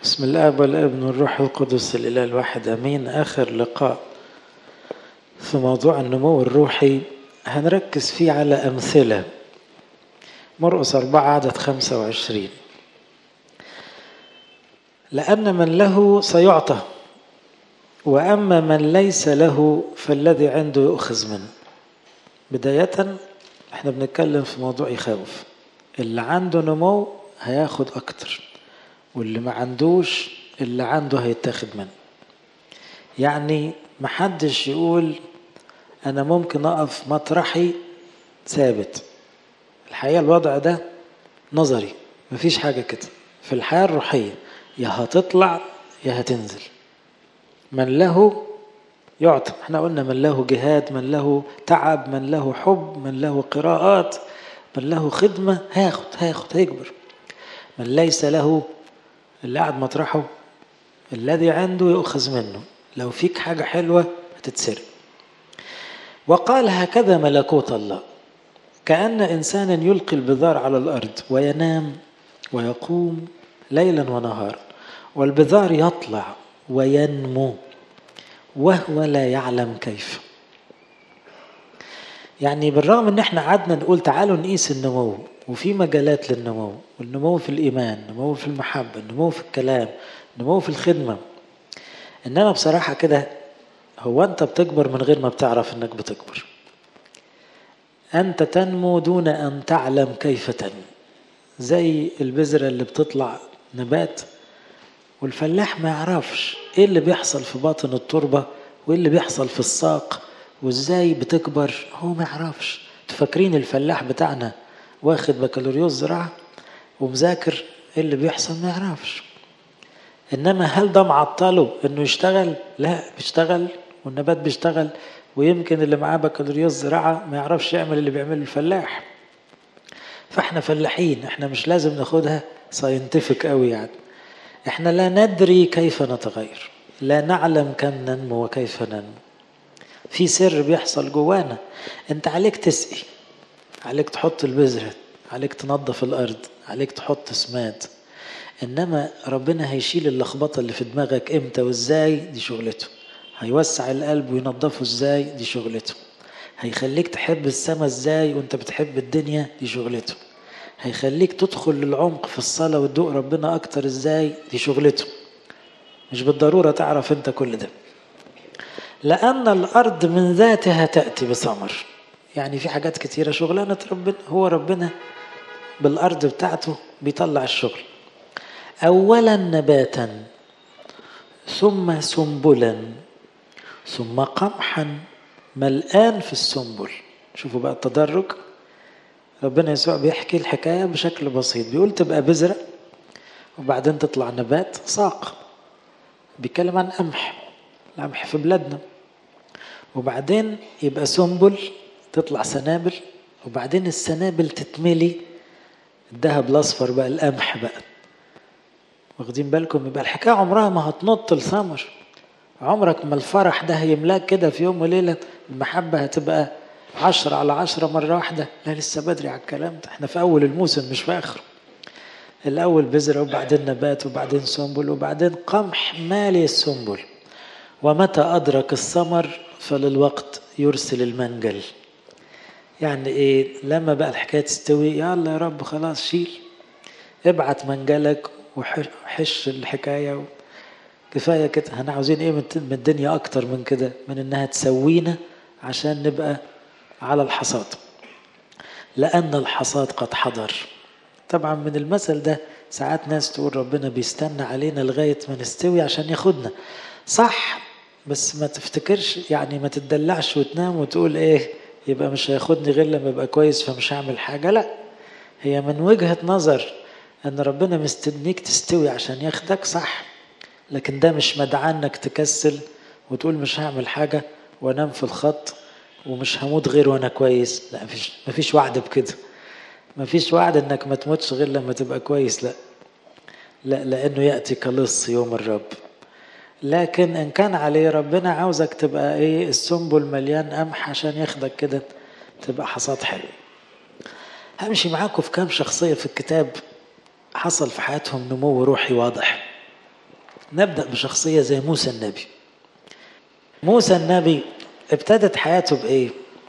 بسم الله والابن والروح القدس الإله الواحد أمين آخر لقاء في موضوع النمو الروحي هنركز فيه على أمثلة مرقس أربعة عدد خمسة وعشرين لأن من له سيعطى وأما من ليس له فالذي عنده يؤخذ منه بداية احنا بنتكلم في موضوع يخوف اللي عنده نمو هياخد أكتر واللي ما عندوش اللي عنده هيتاخد منه يعني محدش يقول أنا ممكن أقف مطرحي ثابت الحقيقة الوضع ده نظري مفيش حاجة كده في الحياة الروحية يا هتطلع يا هتنزل من له يعطى احنا قلنا من له جهاد من له تعب من له حب من له قراءات من له خدمة هياخد هياخد هيكبر من ليس له اللي قاعد مطرحه الذي عنده يؤخذ منه لو فيك حاجة حلوة هتتسرق وقال هكذا ملكوت الله كأن إنسانا يلقي البذار على الأرض وينام ويقوم ليلا ونهارا والبذار يطلع وينمو وهو لا يعلم كيف يعني بالرغم ان احنا قعدنا نقول تعالوا نقيس النمو وفي مجالات للنمو والنمو في الايمان النمو في المحبه النمو في الكلام النمو في الخدمه انما بصراحه كده هو انت بتكبر من غير ما بتعرف انك بتكبر انت تنمو دون ان تعلم كيف تنمو زي البذره اللي بتطلع نبات والفلاح ما يعرفش ايه اللي بيحصل في باطن التربه وايه اللي بيحصل في الساق وازاي بتكبر هو ما يعرفش تفكرين الفلاح بتاعنا واخد بكالوريوس زراعه ومذاكر ايه اللي بيحصل ما يعرفش انما هل ده معطله انه يشتغل لا بيشتغل والنبات بيشتغل ويمكن اللي معاه بكالوريوس زراعه ما يعرفش يعمل اللي بيعمله الفلاح فاحنا فلاحين احنا مش لازم ناخدها ساينتفك قوي يعني احنا لا ندري كيف نتغير لا نعلم كم ننمو وكيف ننمو في سر بيحصل جوانا انت عليك تسقي عليك تحط البذرة عليك تنظف الارض عليك تحط سماد انما ربنا هيشيل اللخبطه اللي في دماغك امتى وازاي دي شغلته هيوسع القلب وينظفه ازاي دي شغلته هيخليك تحب السما ازاي وانت بتحب الدنيا دي شغلته هيخليك تدخل للعمق في الصلاه وتدوق ربنا اكتر ازاي دي شغلته مش بالضروره تعرف انت كل ده لأن الأرض من ذاتها تأتي بثمر يعني في حاجات كتيرة شغلانة ربنا هو ربنا بالأرض بتاعته بيطلع الشغل أولا نباتا ثم سنبلا ثم قمحا ملآن في السنبل شوفوا بقى التدرج ربنا يسوع بيحكي الحكاية بشكل بسيط بيقول تبقى بذرة وبعدين تطلع نبات ساق بيتكلم عن قمح القمح في بلادنا وبعدين يبقى سنبل تطلع سنابل وبعدين السنابل تتملي الذهب الاصفر بقى القمح بقى واخدين بالكم يبقى الحكايه عمرها ما هتنط الثمر عمرك ما الفرح ده هيملاك كده في يوم وليله المحبه هتبقى عشرة على عشرة مرة واحدة لا لسه بدري على الكلام ده احنا في أول الموسم مش في آخره الأول بذرة وبعدين نبات وبعدين سنبل وبعدين قمح مالي السنبل ومتى أدرك الثمر فللوقت يرسل المنجل يعني إيه لما بقى الحكاية تستوي يلا يا رب خلاص شيل ابعت منجلك وحش الحكاية كفاية كده احنا عاوزين ايه من الدنيا أكتر من كده من إنها تسوينا عشان نبقى على الحصاد لأن الحصاد قد حضر طبعا من المثل ده ساعات ناس تقول ربنا بيستنى علينا لغاية ما نستوي عشان ياخدنا صح بس ما تفتكرش يعني ما تدلعش وتنام وتقول ايه يبقى مش هياخدني غير لما ابقى كويس فمش هعمل حاجه لا هي من وجهه نظر ان ربنا مستنيك تستوي عشان ياخدك صح لكن ده مش مدعاه انك تكسل وتقول مش هعمل حاجه وانام في الخط ومش هموت غير وانا كويس لا مفيش مفيش وعد بكده مفيش وعد انك ما تموتش غير لما تبقى كويس لا لا لانه ياتي كلص يوم الرب لكن ان كان عليه ربنا عاوزك تبقى ايه السنبل مليان قمح عشان ياخدك كده تبقى حصاد حلو همشي معاكم في كام شخصية في الكتاب حصل في حياتهم نمو روحي واضح نبدأ بشخصية زي موسى النبي موسى النبي ابتدت حياته بإيه؟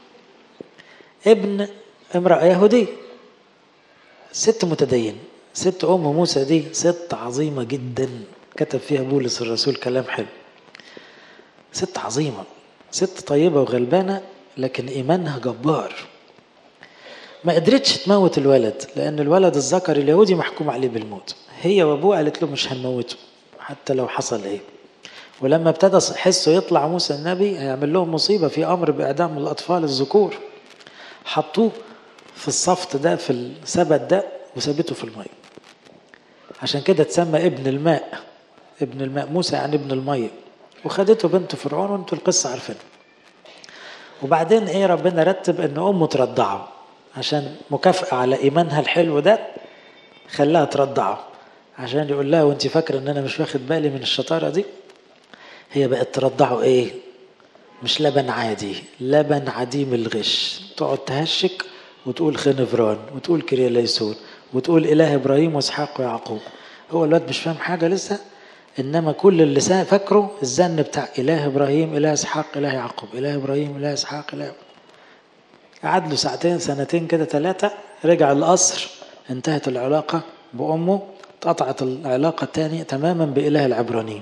ابن امرأة يهودية ست متدين ست أم موسى دي ست عظيمة جدا كتب فيها بولس الرسول كلام حلو ست عظيمة ست طيبة وغلبانة لكن إيمانها جبار ما قدرتش تموت الولد لأن الولد الذكر اليهودي محكوم عليه بالموت هي وأبوه قالت له مش هنموته حتى لو حصل إيه ولما ابتدى حسه يطلع موسى النبي هيعمل لهم مصيبة في أمر بإعدام الأطفال الذكور حطوه في الصفت ده في السبت ده وثبته في المية عشان كده تسمى ابن الماء ابن الماء موسى يعني ابن المية وخدته بنت فرعون وانتوا القصة عارفينها وبعدين ايه ربنا رتب ان امه ترضعه عشان مكافأة على ايمانها الحلو ده خلاها ترضعه عشان يقول لها وانت فاكرة ان انا مش واخد بالي من الشطارة دي هي بقت ترضعه ايه مش لبن عادي لبن عديم الغش تقعد تهشك وتقول خنفران وتقول كريليسون وتقول اله ابراهيم واسحاق ويعقوب هو الواد مش فاهم حاجه لسه انما كل اللي فاكره الزن بتاع اله ابراهيم اله اسحاق اله يعقوب اله ابراهيم اله اسحاق اله قعد له ساعتين سنتين كده ثلاثه رجع القصر انتهت العلاقه بامه اتقطعت العلاقه الثانيه تماما باله العبرانيين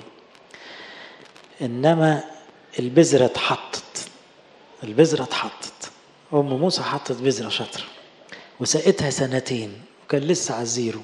انما البذره اتحطت البذره اتحطت ام موسى حطت بذره شاطره وسقتها سنتين وكان لسه على الزيرو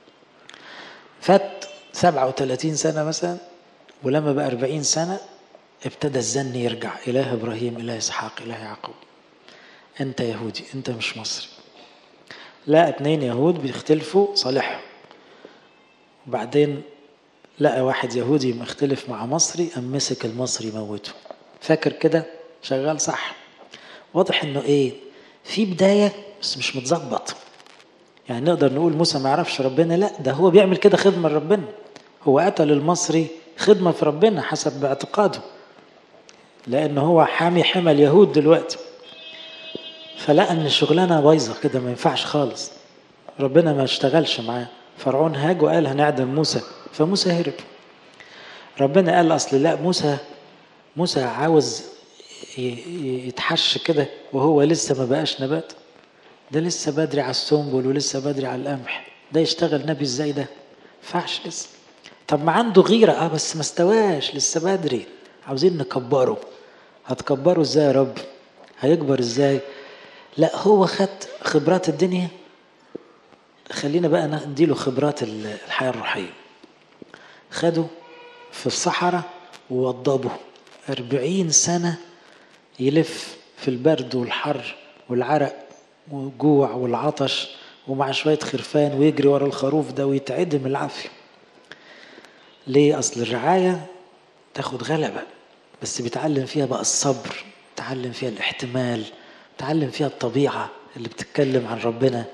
فات 37 سنة مثلا ولما بقى 40 سنة ابتدى الزن يرجع إله إبراهيم إله إسحاق إله يعقوب أنت يهودي أنت مش مصري لا اتنين يهود بيختلفوا صالحهم وبعدين لقى واحد يهودي مختلف مع مصري قام مسك المصري موته فاكر كده شغال صح واضح انه ايه في بداية بس مش متظبط يعني نقدر نقول موسى ما يعرفش ربنا لا ده هو بيعمل كده خدمة لربنا هو قتل المصري خدمة في ربنا حسب اعتقاده لأن هو حامي حمى اليهود دلوقتي فلقى ان الشغلانة بايظة كده ما ينفعش خالص ربنا ما اشتغلش معاه فرعون هاج وقال هنعدم موسى فموسى هرب ربنا قال اصل لا موسى موسى عاوز يتحش كده وهو لسه ما بقاش نبات ده لسه بدري على السنبل ولسه بدري على القمح ده يشتغل نبي ازاي ده ينفعش لسه طب ما عنده غيرة اه بس ما استواش لسه بدري عاوزين نكبره هتكبره ازاي يا رب هيكبر ازاي لا هو خد خبرات الدنيا خلينا بقى نديله خبرات الحياة الروحية خده في الصحراء ووضبه أربعين سنة يلف في البرد والحر والعرق والجوع والعطش ومع شوية خرفان ويجري ورا الخروف ده ويتعدم العافية ليه أصل الرعاية تاخد غلبة بس بيتعلم فيها بقى الصبر بيتعلم فيها الاحتمال بيتعلم فيها الطبيعة اللي بتتكلم عن ربنا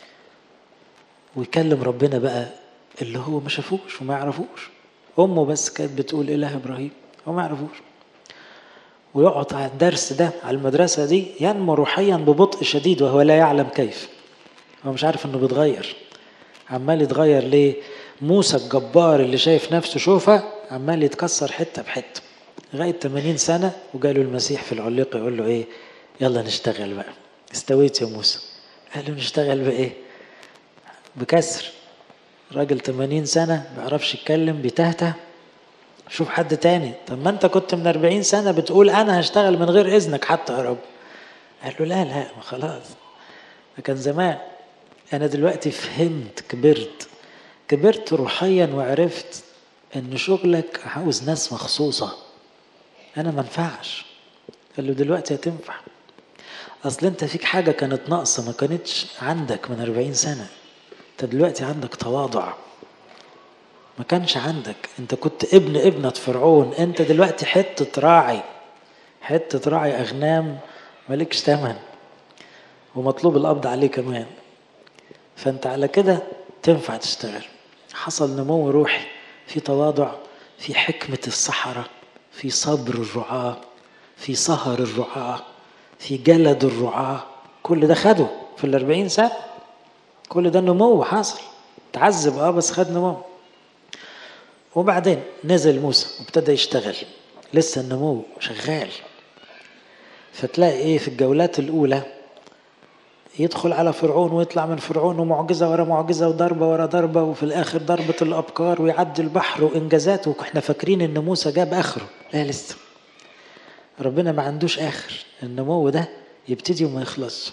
ويكلم ربنا بقى اللي هو ما شافوش وما يعرفوش أمه بس كانت بتقول إله إبراهيم هو ما يعرفوش ويقعد على الدرس ده على المدرسة دي ينمو روحيا ببطء شديد وهو لا يعلم كيف هو مش عارف انه بيتغير عمال يتغير ليه موسى الجبار اللي شايف نفسه شوفة عمال يتكسر حتة بحتة لغاية 80 سنة وجاله المسيح في العليق يقول له ايه يلا نشتغل بقى استويت يا موسى قال له نشتغل بايه بكسر راجل 80 سنة ما بيعرفش يتكلم بيتهته شوف حد تاني طب ما انت كنت من 40 سنة بتقول انا هشتغل من غير اذنك حتى يا رب قال له لا لا ما خلاص ده كان زمان انا دلوقتي فهمت كبرت كبرت روحيا وعرفت ان شغلك عاوز ناس مخصوصة انا ما انفعش قال له دلوقتي هتنفع اصل انت فيك حاجة كانت ناقصة ما كانتش عندك من 40 سنة انت دلوقتي عندك تواضع ما كانش عندك انت كنت ابن ابنة فرعون انت دلوقتي حتة راعي حتة راعي اغنام مالكش تمن ومطلوب القبض عليه كمان فانت على كده تنفع تشتغل حصل نمو روحي في تواضع في حكمة الصحراء في صبر الرعاة في سهر الرعاة في جلد الرعاة كل ده خده في الأربعين سنة كل ده نمو حاصل تعذب اه بس خد نمو وبعدين نزل موسى وابتدى يشتغل لسه النمو شغال فتلاقي ايه في الجولات الاولى يدخل على فرعون ويطلع من فرعون ومعجزه ورا معجزه وضربه ورا ضربه وفي الاخر ضربه الابكار ويعدي البحر وانجازات واحنا فاكرين ان موسى جاب اخره لا لسه ربنا ما عندوش اخر النمو ده يبتدي وما يخلص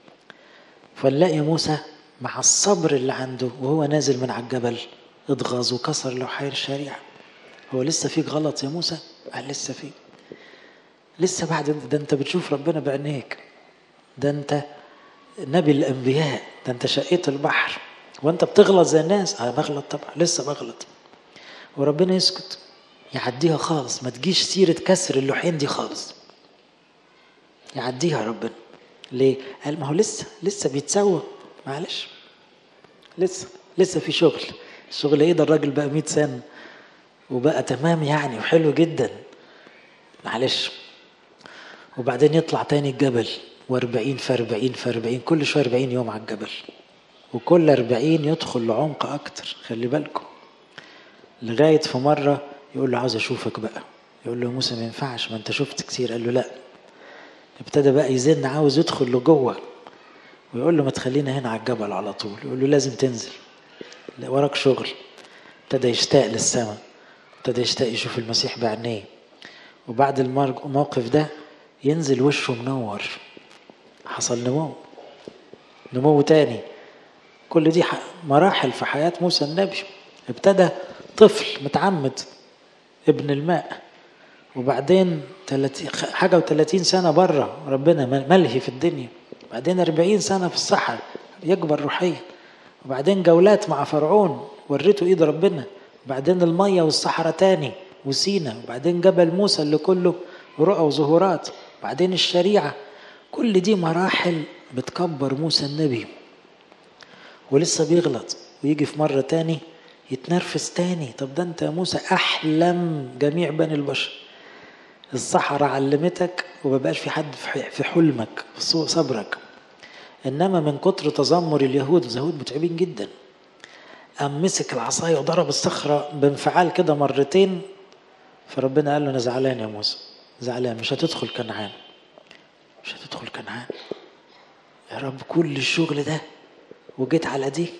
فنلاقي موسى مع الصبر اللي عنده وهو نازل من على الجبل اتغاظ وكسر لوحي الشريعة هو لسه فيك غلط يا موسى؟ قال لسه فيك لسه بعد ده انت بتشوف ربنا بعينيك ده انت نبي الانبياء ده انت شقيت البحر وانت بتغلط زي الناس اه بغلط طبعا لسه بغلط وربنا يسكت يعديها خالص ما تجيش سيرة كسر اللوحين دي خالص يعديها ربنا ليه؟ قال ما هو لسه لسه بيتسوى معلش لسه لسه في شغل الشغل ايه ده الراجل بقى 100 سنة وبقى تمام يعني وحلو جدا معلش وبعدين يطلع تاني الجبل واربعين في اربعين في اربعين كل شوية اربعين يوم على الجبل وكل اربعين يدخل لعمق اكتر خلي بالكم لغاية في مرة يقول له عاوز اشوفك بقى يقول له موسى ما ينفعش ما انت شفت كتير قال له لا ابتدى بقى يزن عاوز يدخل لجوه ويقول له ما تخلينا هنا على الجبل على طول يقول له لازم تنزل لا وراك شغل ابتدى يشتاق للسماء ابتدى يشتاق يشوف المسيح بعينيه وبعد الموقف ده ينزل وشه منور حصل نمو نمو تاني كل دي مراحل في حياة موسى النبي ابتدى طفل متعمد ابن الماء وبعدين حاجة وثلاثين سنة بره ربنا ملهي في الدنيا بعدين أربعين سنة في الصحراء يكبر روحيا وبعدين جولات مع فرعون وريته ايد ربنا وبعدين المية والصحراء تاني وسينا وبعدين جبل موسى اللي كله رؤى وظهورات وبعدين الشريعة كل دي مراحل بتكبر موسى النبي ولسه بيغلط ويجي في مرة تاني يتنرفز تاني طب ده انت يا موسى احلم جميع بني البشر الصحراء علمتك ومبقاش في حد في حلمك في صبرك انما من كتر تذمر اليهود اليهود متعبين جدا قام مسك العصايه وضرب الصخره بانفعال كده مرتين فربنا قال له انا زعلان يا موسى زعلان مش هتدخل كنعان مش هتدخل كنعان يا رب كل الشغل ده وجيت على دي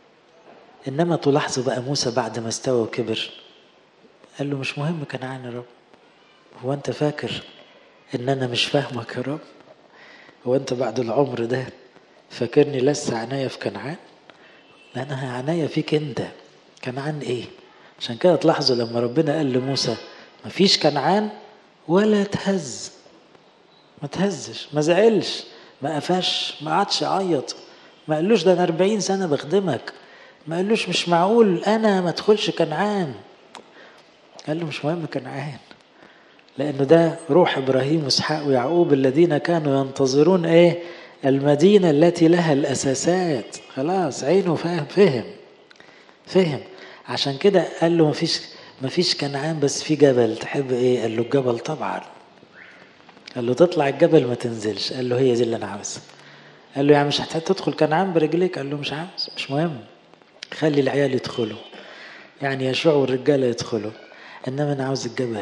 انما تلاحظوا بقى موسى بعد ما استوى وكبر قال له مش مهم كنعان يا رب هو انت فاكر ان انا مش فاهمك يا رب هو انت بعد العمر ده فاكرني لسه عناية في كنعان لا انا عناية فيك انت كنعان ايه عشان كده تلاحظوا لما ربنا قال لموسى مفيش كنعان ولا تهز ما تهزش ما زعلش ما قفش ما قعدش يعيط ما قالوش ده انا 40 سنه بخدمك ما قالوش مش معقول انا ما ادخلش كنعان قال له مش مهم كنعان لانه ده روح ابراهيم واسحاق ويعقوب الذين كانوا ينتظرون ايه المدينة التي لها الأساسات خلاص عينه فاهم فهم فهم عشان كده قال له مفيش مفيش كنعان بس في جبل تحب ايه قال له الجبل طبعا قال له تطلع الجبل ما تنزلش قال له هي دي اللي انا عاوزها قال له يعني مش هتدخل كنعان برجليك قال له مش عاوز مش مهم خلي العيال يدخلوا يعني يشوع والرجاله يدخلوا انما انا عاوز الجبل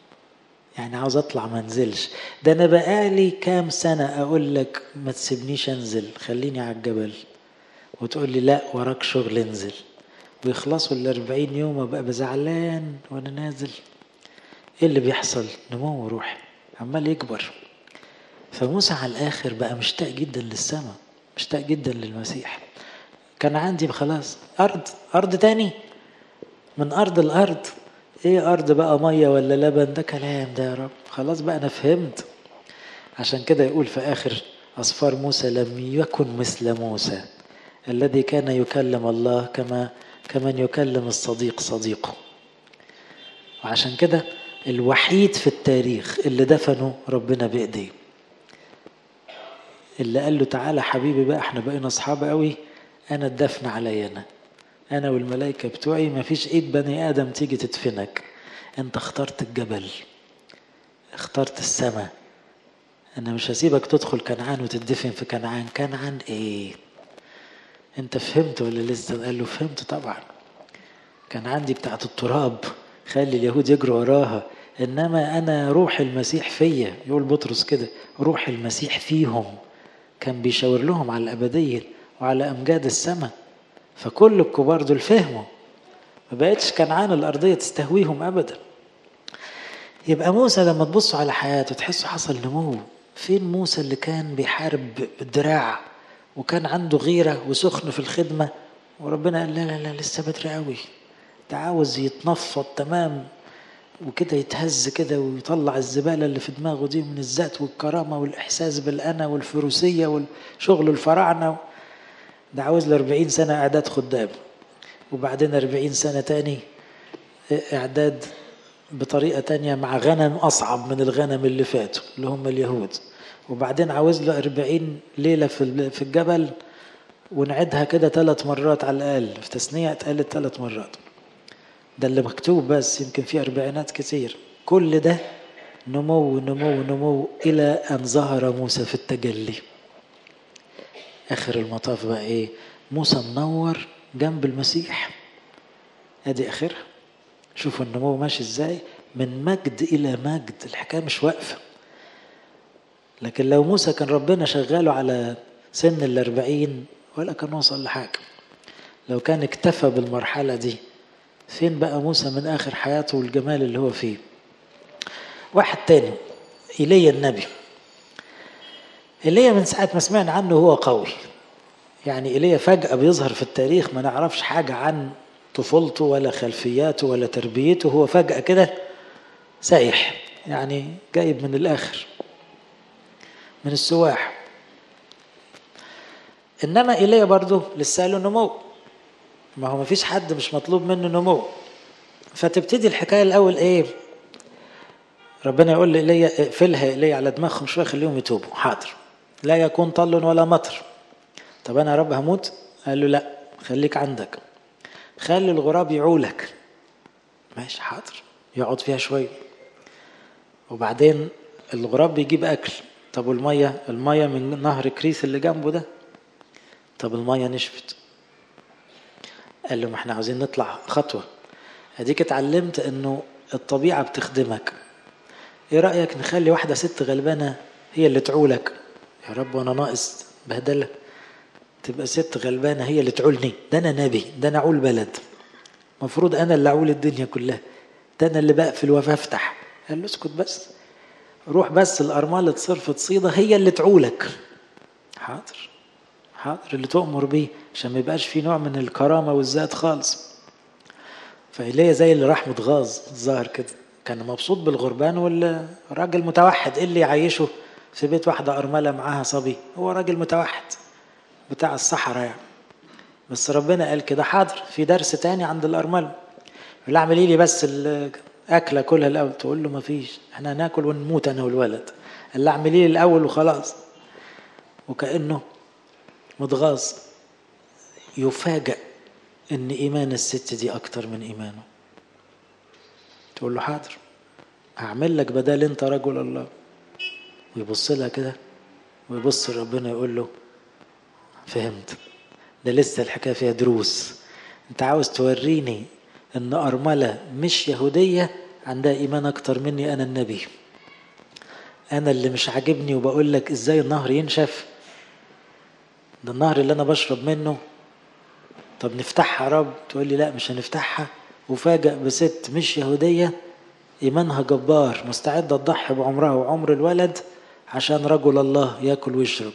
يعني عاوز اطلع ما انزلش ده انا بقالي كام سنه اقول لك ما تسيبنيش انزل خليني على الجبل وتقول لي لا وراك شغل انزل ويخلصوا ال 40 يوم ابقى بزعلان وانا نازل ايه اللي بيحصل نمو روحي عمال يكبر فموسى على الاخر بقى مشتاق جدا للسماء مشتاق جدا للمسيح كان عندي خلاص ارض ارض تاني من ارض الارض ايه ارض بقى ميه ولا لبن ده كلام ده يا رب خلاص بقى انا فهمت عشان كده يقول في اخر اصفار موسى لم يكن مثل موسى الذي كان يكلم الله كما كمن يكلم الصديق صديقه وعشان كده الوحيد في التاريخ اللي دفنوا ربنا بايديه اللي قال له تعالى حبيبي بقى احنا بقينا اصحاب قوي انا الدفن عليا انا انا والملائكه بتوعي ما فيش ايد بني ادم تيجي تدفنك انت اخترت الجبل اخترت السماء انا مش هسيبك تدخل كنعان وتدفن في كنعان كنعان ايه انت فهمت ولا لسه قال له فهمت طبعا كان عندي بتاعة التراب خلي اليهود يجروا وراها إنما أنا روح المسيح فيا يقول بطرس كده روح المسيح فيهم كان بيشاور لهم على الأبدية وعلى أمجاد السماء فكل الكبار دول فهموا ما بقتش كنعان الأرضية تستهويهم أبدا يبقى موسى لما تبصوا على حياته تحسوا حصل نمو فين موسى اللي كان بيحارب بالدراع وكان عنده غيرة وسخن في الخدمة وربنا قال لا لا لا لسه بدري قوي ده عاوز يتنفض تمام وكده يتهز كده ويطلع الزبالة اللي في دماغه دي من الذات والكرامة والإحساس بالأنا والفروسية والشغل الفراعنة ده عاوز له 40 سنة إعداد خدام وبعدين 40 سنة تاني إعداد بطريقة تانية مع غنم أصعب من الغنم اللي فاتوا اللي هم اليهود وبعدين عاوز له 40 ليلة في في الجبل ونعدها كده ثلاث مرات على الأقل في تثنية اتقالت ثلاث مرات ده اللي مكتوب بس يمكن في أربعينات كتير كل ده نمو نمو نمو إلى أن ظهر موسى في التجلي آخر المطاف بقى إيه موسى منور جنب المسيح أدي آخرها شوفوا النمو ماشي إزاي من مجد إلى مجد الحكاية مش واقفة لكن لو موسى كان ربنا شغاله على سن الأربعين ولا كان وصل لحاجة لو كان اكتفى بالمرحلة دي فين بقى موسى من آخر حياته والجمال اللي هو فيه واحد تاني إيليا النبي إيليا من ساعة ما سمعنا عنه هو قوي يعني إيليا فجأة بيظهر في التاريخ ما نعرفش حاجة عن طفولته ولا خلفياته ولا تربيته هو فجأة كده سايح يعني جايب من الآخر من السواح إنما إيليا برضه لسه له نمو ما هو ما فيش حد مش مطلوب منه نمو فتبتدي الحكاية الأول إيه ربنا يقول لي إلي اقفلها إلي على دماغهم شوية خليهم يتوبوا حاضر لا يكون طل ولا مطر طب أنا يا رب هموت قال له لا خليك عندك خلي الغراب يعولك ماشي حاضر يقعد فيها شوية وبعدين الغراب بيجيب أكل طب والمية المية من نهر كريس اللي جنبه ده طب المية نشفت قال له ما احنا عاوزين نطلع خطوة اديك اتعلمت انه الطبيعة بتخدمك ايه رأيك نخلي واحدة ست غلبانة هي اللي تعولك يا رب وانا ناقص بهدلة تبقى ست غلبانة هي اللي تعولني ده انا نبي ده انا اعول بلد مفروض انا اللي اعول الدنيا كلها ده انا اللي بقفل وبفتح قال له اسكت بس روح بس الأرملة صرفة صيدة هي اللي تعولك حاضر حاضر اللي تؤمر بيه عشان ما يبقاش في نوع من الكرامة والذات خالص فإيليا زي اللي راح متغاظ الظاهر كده كان مبسوط بالغربان والراجل متوحد ايه اللي يعيشه في بيت واحدة أرملة معاها صبي هو راجل متوحد بتاع الصحراء يعني بس ربنا قال كده حاضر في درس تاني عند الأرملة يقول اعملي لي بس الأكلة كلها الأول تقول له مفيش احنا هناكل ونموت أنا والولد قال لها اعملي لي الأول وخلاص وكأنه متغاظ يفاجأ ان ايمان الست دي اكتر من ايمانه تقول له حاضر هعمل لك بدل انت رجل الله ويبص لها كده ويبص ربنا يقول له فهمت ده لسه الحكايه فيها دروس انت عاوز توريني ان ارمله مش يهوديه عندها ايمان اكتر مني انا النبي انا اللي مش عاجبني وبقول لك ازاي النهر ينشف ده النهر اللي انا بشرب منه طب نفتحها يا رب تقول لي لا مش هنفتحها وفاجأ بست مش يهودية إيمانها جبار مستعدة تضحي بعمرها وعمر الولد عشان رجل الله ياكل ويشرب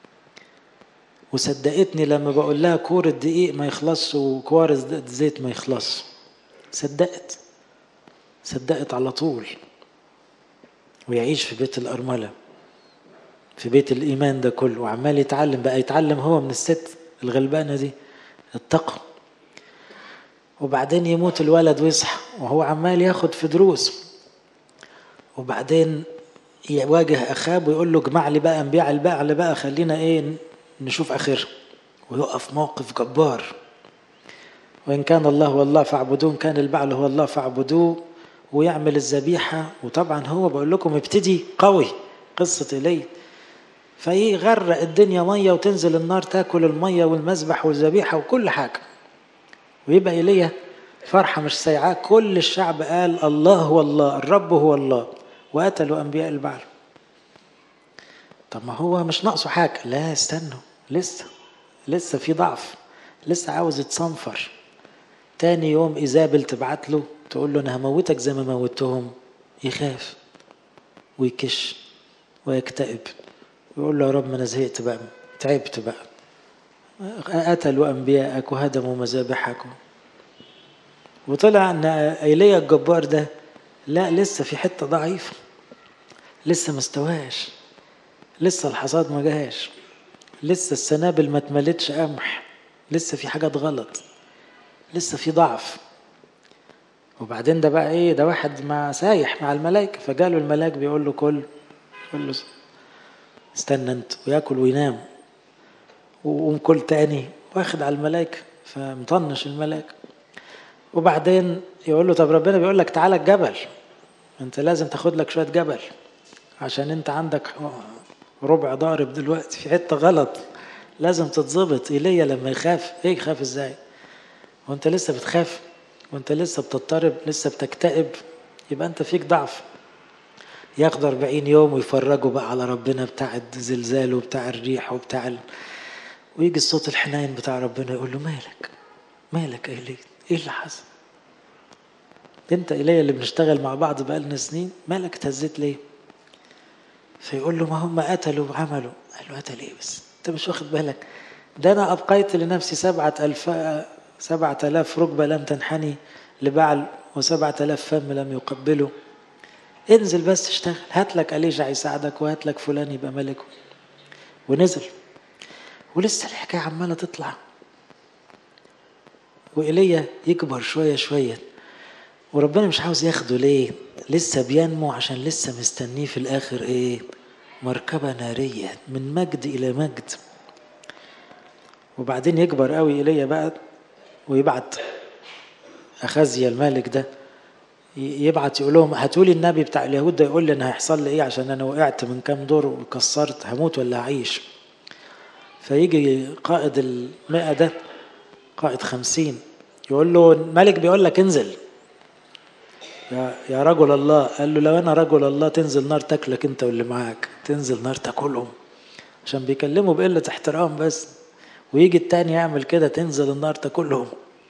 وصدقتني لما بقول لها كور الدقيق ما يخلص وكوار الزيت ما يخلص صدقت صدقت على طول ويعيش في بيت الأرملة في بيت الإيمان ده كله وعمال يتعلم بقى يتعلم هو من الست الغلبانة دي التقوى وبعدين يموت الولد ويصحى وهو عمال ياخد في دروس وبعدين يواجه أخاب ويقول له اجمع لي بقى نبيع البعل بقى خلينا ايه نشوف آخرها ويقف موقف جبار وإن كان الله هو الله فاعبدوه كان البعل هو الله فاعبدوه ويعمل الذبيحة وطبعا هو بقول لكم ابتدي قوي قصة إليه فيغرق الدنيا مية وتنزل النار تاكل المية والمذبح والذبيحة وكل حاجة ويبقى إيليا فرحة مش سيعاه كل الشعب قال الله هو الله الرب هو الله وقتلوا أنبياء البعل طب ما هو مش ناقصه حاجة لا استنوا لسه لسه في ضعف لسه عاوز يتصنفر تاني يوم إيزابل تبعت له تقول له أنا هموتك زي ما موتهم يخاف ويكش ويكتئب ويقول له يا رب ما أنا زهقت بقى تعبت بقى قتلوا أنبياءك وهدموا مذابحك وطلع أن إيليا الجبار ده لا لسه في حتة ضعيفة لسه ما استواش لسه الحصاد ما جاش لسه السنابل ما اتملتش قمح لسه في حاجات غلط لسه في ضعف وبعدين ده بقى ايه ده واحد مع سايح مع الملائكة فجاله الملاك بيقول له كل يقول له استنى انت وياكل وينام وقوم كل تاني واخد على الملائكة فمطنش الملائكة وبعدين يقول له طب ربنا بيقول لك تعالى الجبل انت لازم تاخد لك شوية جبل عشان انت عندك ربع ضارب دلوقتي في حتة غلط لازم تتظبط ايليا لما يخاف ايه يخاف ازاي وانت لسه بتخاف وانت لسه بتضطرب لسه بتكتئب يبقى انت فيك ضعف ياخدوا 40 يوم ويفرجوا بقى على ربنا بتاع الزلزال وبتاع الريح وبتاع ال... ويجي الصوت الحنين بتاع ربنا يقول له مالك مالك يا ايليا ايه اللي حصل انت ايليا اللي بنشتغل مع بعض بقالنا سنين مالك اتهزيت ليه فيقول له ما هم قتلوا وعملوا قال له قتل ايه بس انت مش واخد بالك ده انا ابقيت لنفسي سبعة ألف سبعة آلاف ركبة لم تنحني لبعل وسبعة آلاف فم لم يقبلوا انزل بس اشتغل هات لك أليشع يساعدك وهات لك فلان يبقى ملك ونزل ولسه الحكاية عمالة تطلع وإيليا يكبر شوية شوية وربنا مش عاوز ياخده ليه لسه بينمو عشان لسه مستنيه في الآخر إيه مركبة نارية من مجد إلى مجد وبعدين يكبر قوي إيليا بقى ويبعت أخزيا الملك ده يبعت يقول لهم هاتوا لي النبي بتاع اليهود ده يقول لي انا هيحصل لي ايه عشان انا وقعت من كام دور وكسرت هموت ولا هعيش فيجي قائد المئة ده قائد خمسين يقول له الملك بيقول لك انزل يا يا رجل الله قال له لو انا رجل الله تنزل نار تاكلك انت واللي معاك تنزل نار تاكلهم عشان بيكلموا بقلة احترام بس ويجي التاني يعمل كده تنزل النار تاكلهم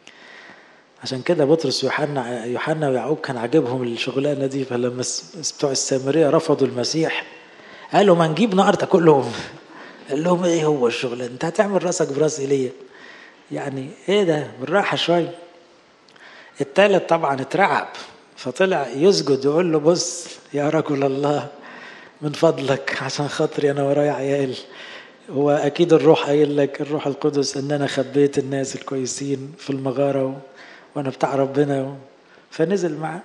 عشان كده بطرس يوحنا يوحنا ويعقوب كان عاجبهم الشغلانه دي فلما بتوع السامريه رفضوا المسيح قالوا ما نجيب نار تاكلهم قال لهم ايه هو الشغل انت هتعمل راسك براس ايليا يعني ايه ده بالراحه شويه التالت طبعا اترعب فطلع يسجد يقول له بص يا رجل الله من فضلك عشان خاطري انا ورايا عيال هو اكيد الروح قايل لك الروح القدس ان انا خبيت الناس الكويسين في المغاره و... وانا بتاع ربنا و... فنزل معاه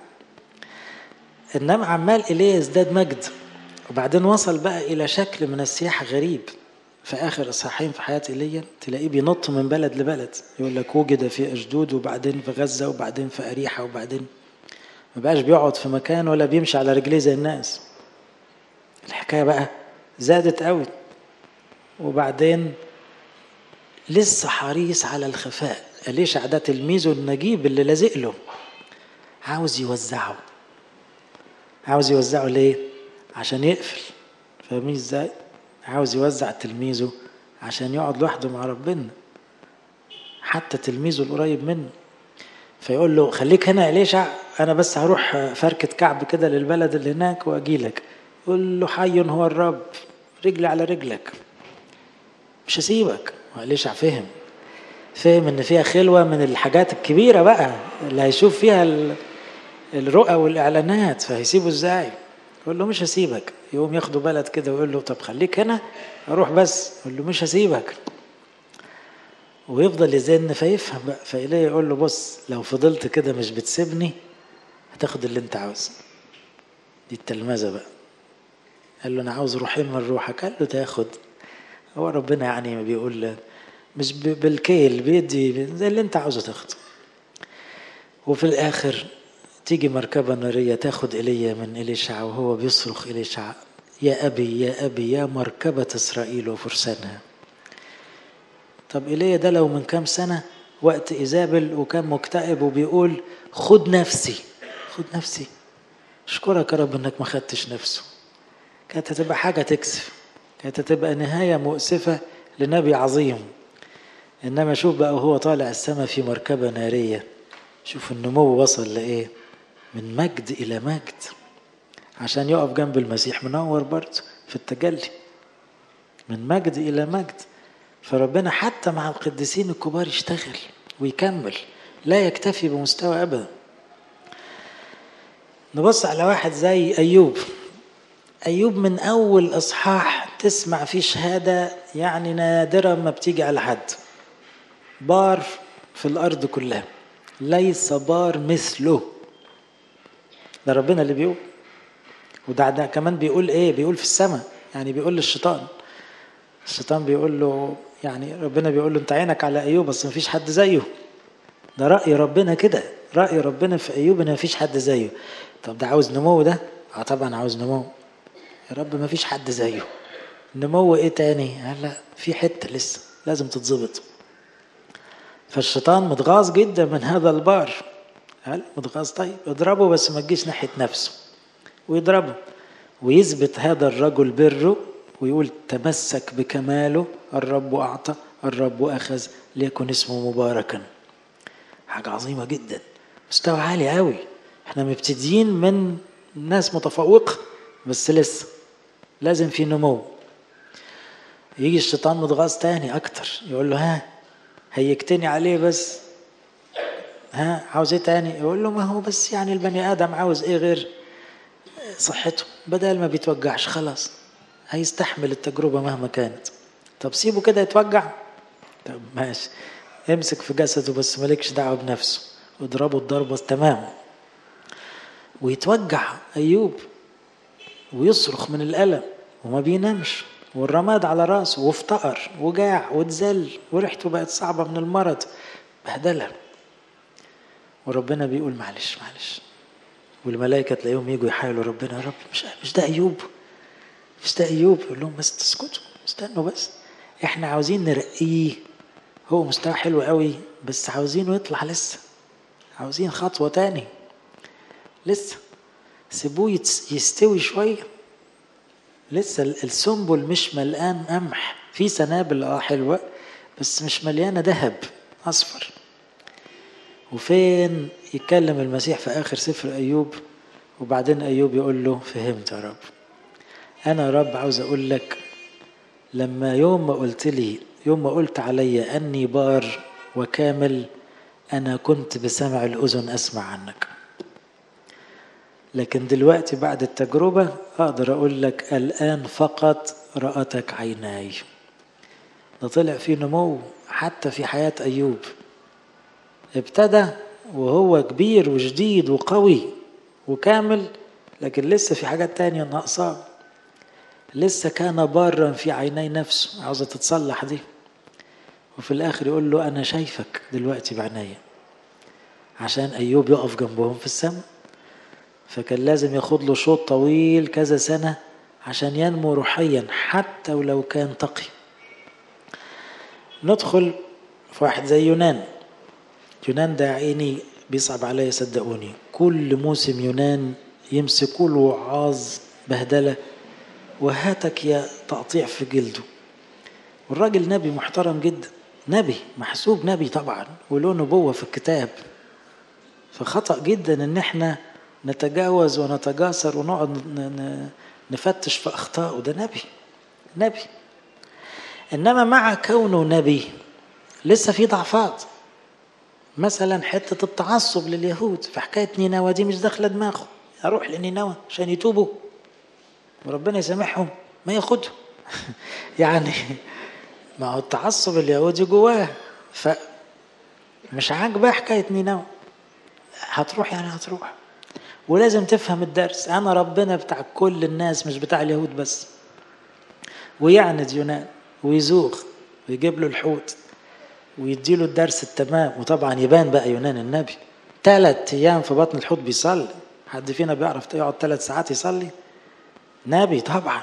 انما عمال ايليا يزداد مجد وبعدين وصل بقى الى شكل من السياحه غريب في اخر اصحاحين في حياه ايليا تلاقيه بينط من بلد لبلد يقول لك وجد في اشدود وبعدين في غزه وبعدين في اريحه وبعدين ما بقاش بيقعد في مكان ولا بيمشي على رجليه زي الناس الحكايه بقى زادت قوي وبعدين لسه حريص على الخفاء أليشع ده تلميذه النجيب اللي لازق له عاوز يوزعه عاوز يوزعه ليه؟ عشان يقفل فاهمين ازاي؟ عاوز يوزع تلميذه عشان يقعد لوحده مع ربنا حتى تلميذه القريب منه فيقول له خليك هنا يا ليشع انا بس هروح فركة كعب كده للبلد اللي هناك واجي لك يقول له حي هو الرب رجلي على رجلك مش هسيبك ليشع فهم فهم ان فيها خلوه من الحاجات الكبيره بقى اللي هيشوف فيها الرؤى والاعلانات فهيسيبه ازاي يقول له مش هسيبك يقوم ياخدوا بلد كده ويقول له طب خليك هنا اروح بس يقول له مش هسيبك ويفضل يزن فيفهم بقى فإليه يقول له بص لو فضلت كده مش بتسيبني هتاخد اللي انت عاوزه دي التلمذة بقى قال له انا عاوز روحين من روحك قال له تاخد هو ربنا يعني بيقول مش بالكيل بيدي زي اللي انت عاوزه تاخده وفي الاخر تيجي مركبة نارية تاخد ايليا من إليشع وهو بيصرخ إليشع يا أبي يا أبي يا مركبة إسرائيل وفرسانها طب إيليا ده لو من كام سنة وقت إيزابل وكان مكتئب وبيقول خد نفسي خد نفسي اشكرك يا رب انك ما خدتش نفسه كانت هتبقى حاجة تكسف كانت هتبقى نهاية مؤسفة لنبي عظيم إنما شوف بقى وهو طالع السماء في مركبة نارية شوف النمو وصل لإيه من مجد إلى مجد عشان يقف جنب المسيح منور برضه في التجلي من مجد إلى مجد فربنا حتى مع القديسين الكبار يشتغل ويكمل لا يكتفي بمستوى أبدا نبص على واحد زي أيوب أيوب من أول إصحاح تسمع فيه شهادة يعني نادرة ما بتيجي على حد بار في الأرض كلها ليس بار مثله ده ربنا اللي بيقول وده ده كمان بيقول ايه بيقول في السماء يعني بيقول للشيطان الشيطان بيقول له يعني ربنا بيقول له انت عينك على ايوب بس مفيش حد زيه ده رأي ربنا كده رأي ربنا في ايوب ان مفيش حد زيه طب ده عاوز نمو ده اه طبعا عاوز نمو يا رب مفيش حد زيه نمو ايه تاني لا في حتة لسه لازم تتظبط فالشيطان متغاظ جدا من هذا البار قال متغاظ طيب اضربه بس ما تجيش ناحية نفسه ويضربه ويثبت هذا الرجل بره ويقول تمسك بكماله الرب أعطى الرب أخذ ليكن اسمه مباركا حاجة عظيمة جدا مستوى عالي قوي احنا مبتدئين من ناس متفوقة بس لسه لازم في نمو يجي الشيطان متغاظ تاني أكتر يقول له ها هيكتني عليه بس ها عاوز ايه تاني يقول له ما هو بس يعني البني ادم عاوز ايه غير صحته بدل ما بيتوجعش خلاص هيستحمل التجربة مهما كانت طب سيبه كده يتوجع طب ماشي امسك في جسده بس مالكش دعوة بنفسه واضربه الضربة تمام ويتوجع أيوب ويصرخ من الألم وما بينامش والرماد على راسه وافتقر وجاع واتذل وريحته بقت صعبة من المرض بهدلة وربنا بيقول معلش معلش والملائكة تلاقيهم يجوا يحايلوا ربنا يا رب مش مش ده أيوب مش ده أيوب يقول لهم بس تسكتوا استنوا بس احنا عاوزين نرقيه هو مستوى حلو قوي بس عاوزينه يطلع لسه عاوزين خطوة تاني لسه سيبوه يستوي شوية لسه السنبل مش ملقان قمح في سنابل اه حلوة بس مش مليانة ذهب أصفر وفين يتكلم المسيح في آخر سفر أيوب وبعدين أيوب يقول له فهمت يا رب أنا يا رب عاوز أقول لك لما يوم ما قلت لي يوم ما قلت علي أني بار وكامل أنا كنت بسمع الأذن أسمع عنك لكن دلوقتي بعد التجربة أقدر أقول لك الآن فقط رأتك عيناي ده طلع فيه نمو حتى في حياة أيوب ابتدى وهو كبير وجديد وقوي وكامل لكن لسه في حاجات تانية ناقصاه لسه كان بارا في عيني نفسه عاوزة تتصلح دي وفي الآخر يقول له أنا شايفك دلوقتي بعناية عشان أيوب يقف جنبهم في السماء فكان لازم ياخد له شوط طويل كذا سنة عشان ينمو روحيا حتى ولو كان تقي ندخل في واحد زي يونان يونان ده عيني بيصعب عليا صدقوني كل موسم يونان يمسكوا له وعاظ بهدله وهاتك يا تقطيع في جلده والراجل نبي محترم جدا نبي محسوب نبي طبعا وله نبوه في الكتاب فخطأ جدا ان احنا نتجاوز ونتجاسر ونقعد نفتش في اخطائه ده نبي نبي انما مع كونه نبي لسه في ضعفات مثلا حتة التعصب لليهود في حكاية نينوى دي مش داخلة دماغه أروح لنينوى عشان يتوبوا وربنا يسامحهم ما ياخدهم يعني ما هو التعصب اليهودي جواه فمش عاجباه حكاية نينوى هتروح يعني هتروح ولازم تفهم الدرس أنا ربنا بتاع كل الناس مش بتاع اليهود بس ويعند يونان ويزوغ ويجيب له الحوت ويديله الدرس التمام وطبعا يبان بقى يونان النبي ثلاث ايام في بطن الحوت بيصلي حد فينا بيعرف يقعد ثلاث ساعات يصلي نبي طبعا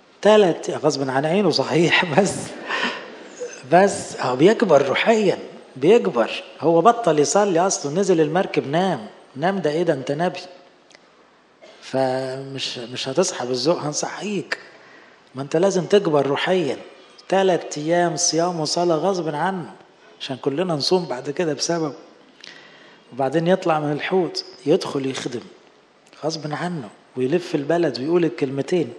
ثلاث غصب عن عينه صحيح بس بس هو بيكبر روحيا بيكبر هو بطل يصلي اصلا نزل المركب نام نام ده ايه ده انت نبي فمش مش هتصحى بالذوق هنصحيك ما انت لازم تكبر روحيا ثلاث ايام صيام وصلاه غصب عنه عشان كلنا نصوم بعد كده بسبب وبعدين يطلع من الحوت يدخل يخدم غصب عنه ويلف البلد ويقول الكلمتين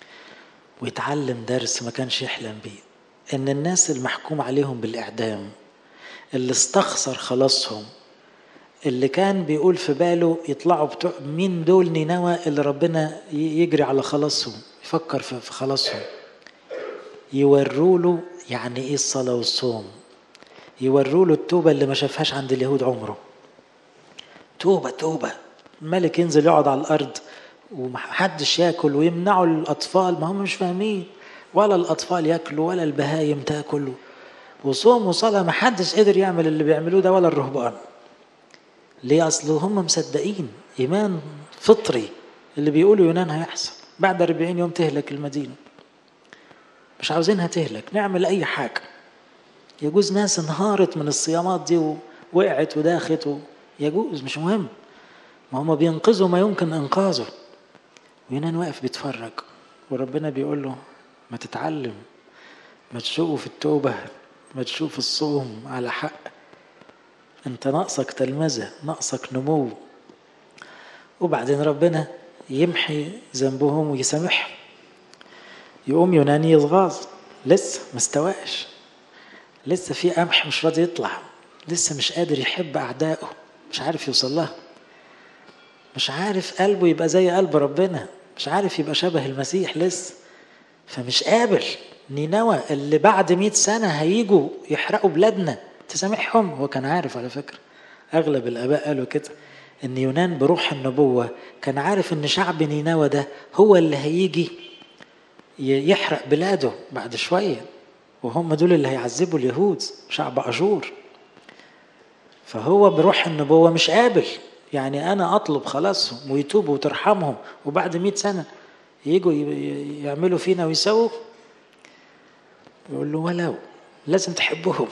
ويتعلم درس ما كانش يحلم بيه ان الناس المحكوم عليهم بالاعدام اللي استخسر خلاصهم اللي كان بيقول في باله يطلعوا بتوع مين دول نينوى اللي ربنا يجري على خلاصهم يفكر في خلاصهم يوروا له يعني ايه الصلاه والصوم يوروا له التوبه اللي ما شافهاش عند اليهود عمره توبه توبه الملك ينزل يقعد على الارض ومحدش ياكل ويمنعوا الاطفال ما هم مش فاهمين ولا الاطفال ياكلوا ولا البهايم تاكل وصوم وصلاه ما حدش قدر يعمل اللي بيعملوه ده ولا الرهبان ليه اصل هم مصدقين ايمان فطري اللي بيقولوا يونان هيحصل بعد 40 يوم تهلك المدينه مش عاوزينها تهلك نعمل اي حاجه يجوز ناس انهارت من الصيامات دي ووقعت وداخت و... يجوز مش مهم ما هم بينقذوا ما يمكن انقاذه ويونان واقف بيتفرج وربنا بيقول له ما تتعلم ما تشوقه في التوبة ما تشوف الصوم على حق انت ناقصك تلمذة ناقصك نمو وبعدين ربنا يمحي ذنبهم ويسامحهم يقوم يوناني يتغاظ لسه ما استواش لسه في قمح مش راضي يطلع لسه مش قادر يحب أعدائه مش عارف يوصل لها مش عارف قلبه يبقى زي قلب ربنا مش عارف يبقى شبه المسيح لسه فمش قابل نينوى اللي بعد مئة سنة هيجوا يحرقوا بلادنا تسامحهم هو كان عارف على فكرة أغلب الآباء قالوا كده إن يونان بروح النبوة كان عارف إن شعب نينوى ده هو اللي هيجي يحرق بلاده بعد شوية وهم دول اللي هيعذبوا اليهود شعب أجور فهو بروح النبوة مش قابل يعني أنا أطلب خلاصهم ويتوبوا وترحمهم وبعد مئة سنة يجوا يعملوا فينا ويسووا يقول له ولو لازم تحبهم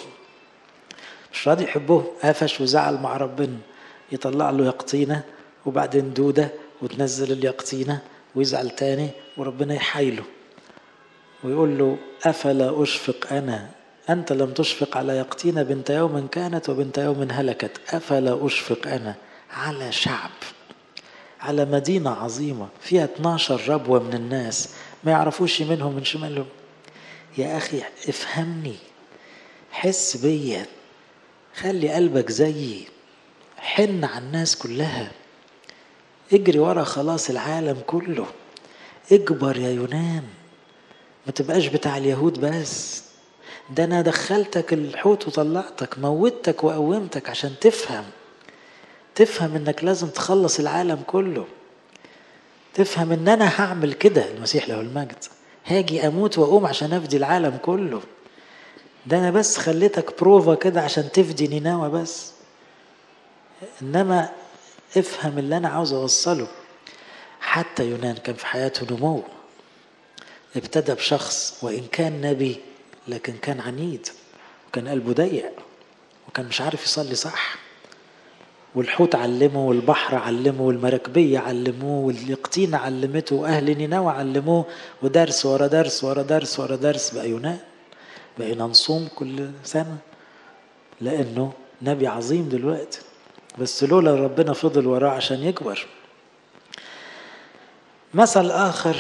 مش راضي يحبهم قفش وزعل مع ربنا يطلع له يقطينة وبعدين دودة وتنزل اليقطينة ويزعل تاني وربنا يحايله ويقول له أفلا أشفق أنا أنت لم تشفق على يقطينة بنت يوم كانت وبنت يوم هلكت أفلا أشفق أنا على شعب على مدينة عظيمة فيها 12 ربوة من الناس ما يعرفوش منهم من شمالهم يا أخي افهمني حس بيا خلي قلبك زيي حن على الناس كلها اجري ورا خلاص العالم كله اكبر يا يونان ما تبقاش بتاع اليهود بس ده انا دخلتك الحوت وطلعتك موتك وقومتك عشان تفهم تفهم انك لازم تخلص العالم كله تفهم ان انا هعمل كده المسيح له المجد هاجي اموت واقوم عشان افدي العالم كله ده انا بس خليتك بروفا كده عشان تفدي نينوى بس انما افهم اللي انا عاوز اوصله حتى يونان كان في حياته نمو ابتدى بشخص وان كان نبي لكن كان عنيد وكان قلبه ضيق وكان مش عارف يصلي صح والحوت علمه والبحر علمه والمراكبية علموه واليقطين علمته وأهل نينوى علموه ودرس ورا درس ورا درس ورا درس بقى يونان بقينا نصوم كل سنة لأنه نبي عظيم دلوقتي بس لولا ربنا فضل وراه عشان يكبر مثل آخر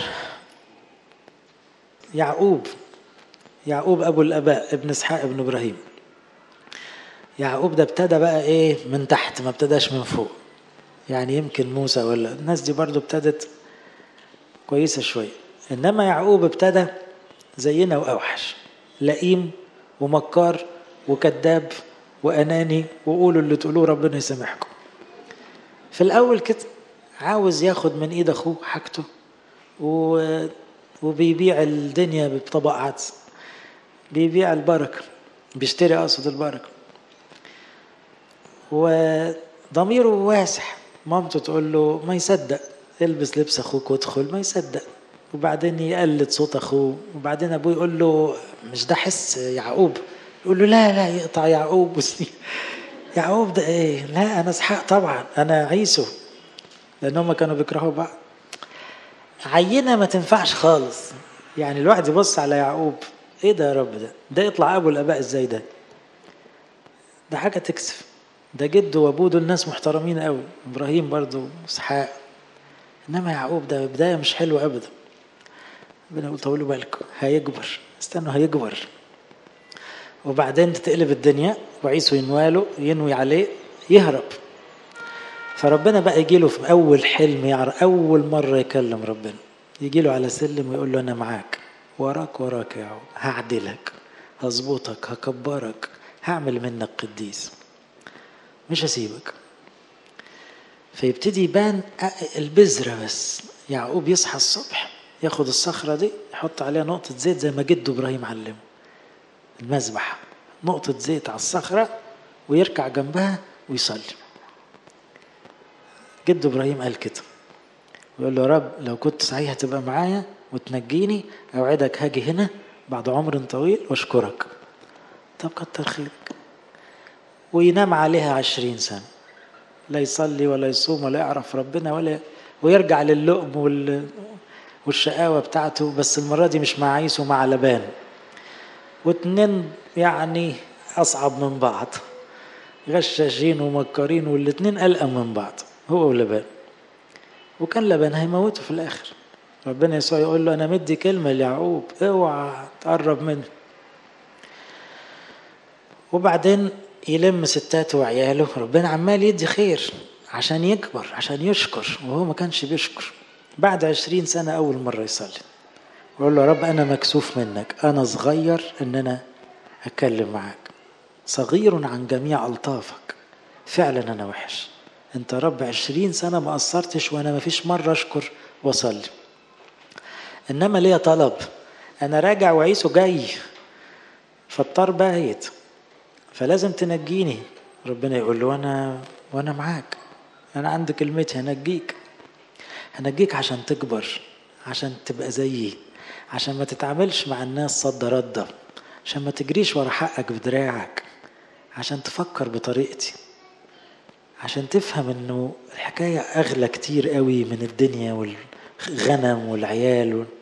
يعقوب يعقوب أبو الآباء ابن إسحاق ابن إبراهيم يعقوب ده ابتدى بقى ايه من تحت ما ابتداش من فوق يعني يمكن موسى ولا الناس دي برضو ابتدت كويسة شوية إنما يعقوب ابتدى زينا وأوحش لئيم ومكار وكذاب وأناني وقولوا اللي تقولوه ربنا يسامحكم في الأول كده عاوز ياخد من إيد أخوه حاجته و... وبيبيع الدنيا بطبق عدس بيبيع البركة بيشتري أقصد البركة وضميره واسع مامته تقول له ما يصدق البس لبس اخوك وادخل ما يصدق وبعدين يقلد صوت اخوه وبعدين ابوه يقول له مش ده حس يعقوب يقول له لا لا يقطع يعقوب بس يعقوب ده ايه لا انا اسحاق طبعا انا عيسو لان هم كانوا بيكرهوا بعض عينه ما تنفعش خالص يعني الواحد يبص على يعقوب ايه ده يا رب ده ده يطلع ابو الاباء ازاي ده ده حاجه تكسف ده جده وابوه دول ناس محترمين قوي ابراهيم برضو اسحاق انما يعقوب ده بدايه مش حلوه ابدا ربنا يقول طولوا بالكم هيكبر استنوا هيكبر وبعدين تقلب الدنيا وعيسو ينواله ينوي عليه يهرب فربنا بقى يجي له في اول حلم يعرف اول مره يكلم ربنا يجي له على سلم ويقول له انا معاك وراك وراك يا يعقوب هعدلك هظبطك هكبرك هعمل منك قديس مش هسيبك فيبتدي يبان البذرة بس يعقوب يصحى الصبح ياخد الصخرة دي يحط عليها نقطة زيت زي ما جده إبراهيم علمه المذبح نقطة زيت على الصخرة ويركع جنبها ويصلي جده إبراهيم قال كده ويقول له يا رب لو كنت صحيح هتبقى معايا وتنجيني أوعدك هاجي هنا بعد عمر طويل واشكرك طب كتر خيرك وينام عليها عشرين سنة لا يصلي ولا يصوم ولا يعرف ربنا ولا ويرجع للقم وال... والشقاوة بتاعته بس المرة دي مش مع عيسو مع لبان واتنين يعني أصعب من بعض غشاشين ومكرين والاتنين ألقى من بعض هو ولبان وكان لبان هيموته في الآخر ربنا يسوع يقول له أنا مدي كلمة ليعقوب اوعى تقرب منه وبعدين يلم ستاته وعياله ربنا عمال يدي خير عشان يكبر عشان يشكر وهو ما كانش بيشكر بعد عشرين سنة أول مرة يصلي ويقول له يا رب أنا مكسوف منك أنا صغير إن أنا أتكلم معاك صغير عن جميع ألطافك فعلا أنا وحش أنت رب عشرين سنة ما قصرتش وأنا ما فيش مرة أشكر وأصلي إنما ليا طلب أنا راجع وعيسو جاي فالطار بايت فلازم تنجيني ربنا يقول له وانا وانا معاك انا عندي كلمتي هنجيك هنجيك عشان تكبر عشان تبقى زيي عشان ما تتعاملش مع الناس صد رده عشان ما تجريش ورا حقك بدراعك عشان تفكر بطريقتي عشان تفهم انه الحكايه اغلى كتير قوي من الدنيا والغنم والعيال وال...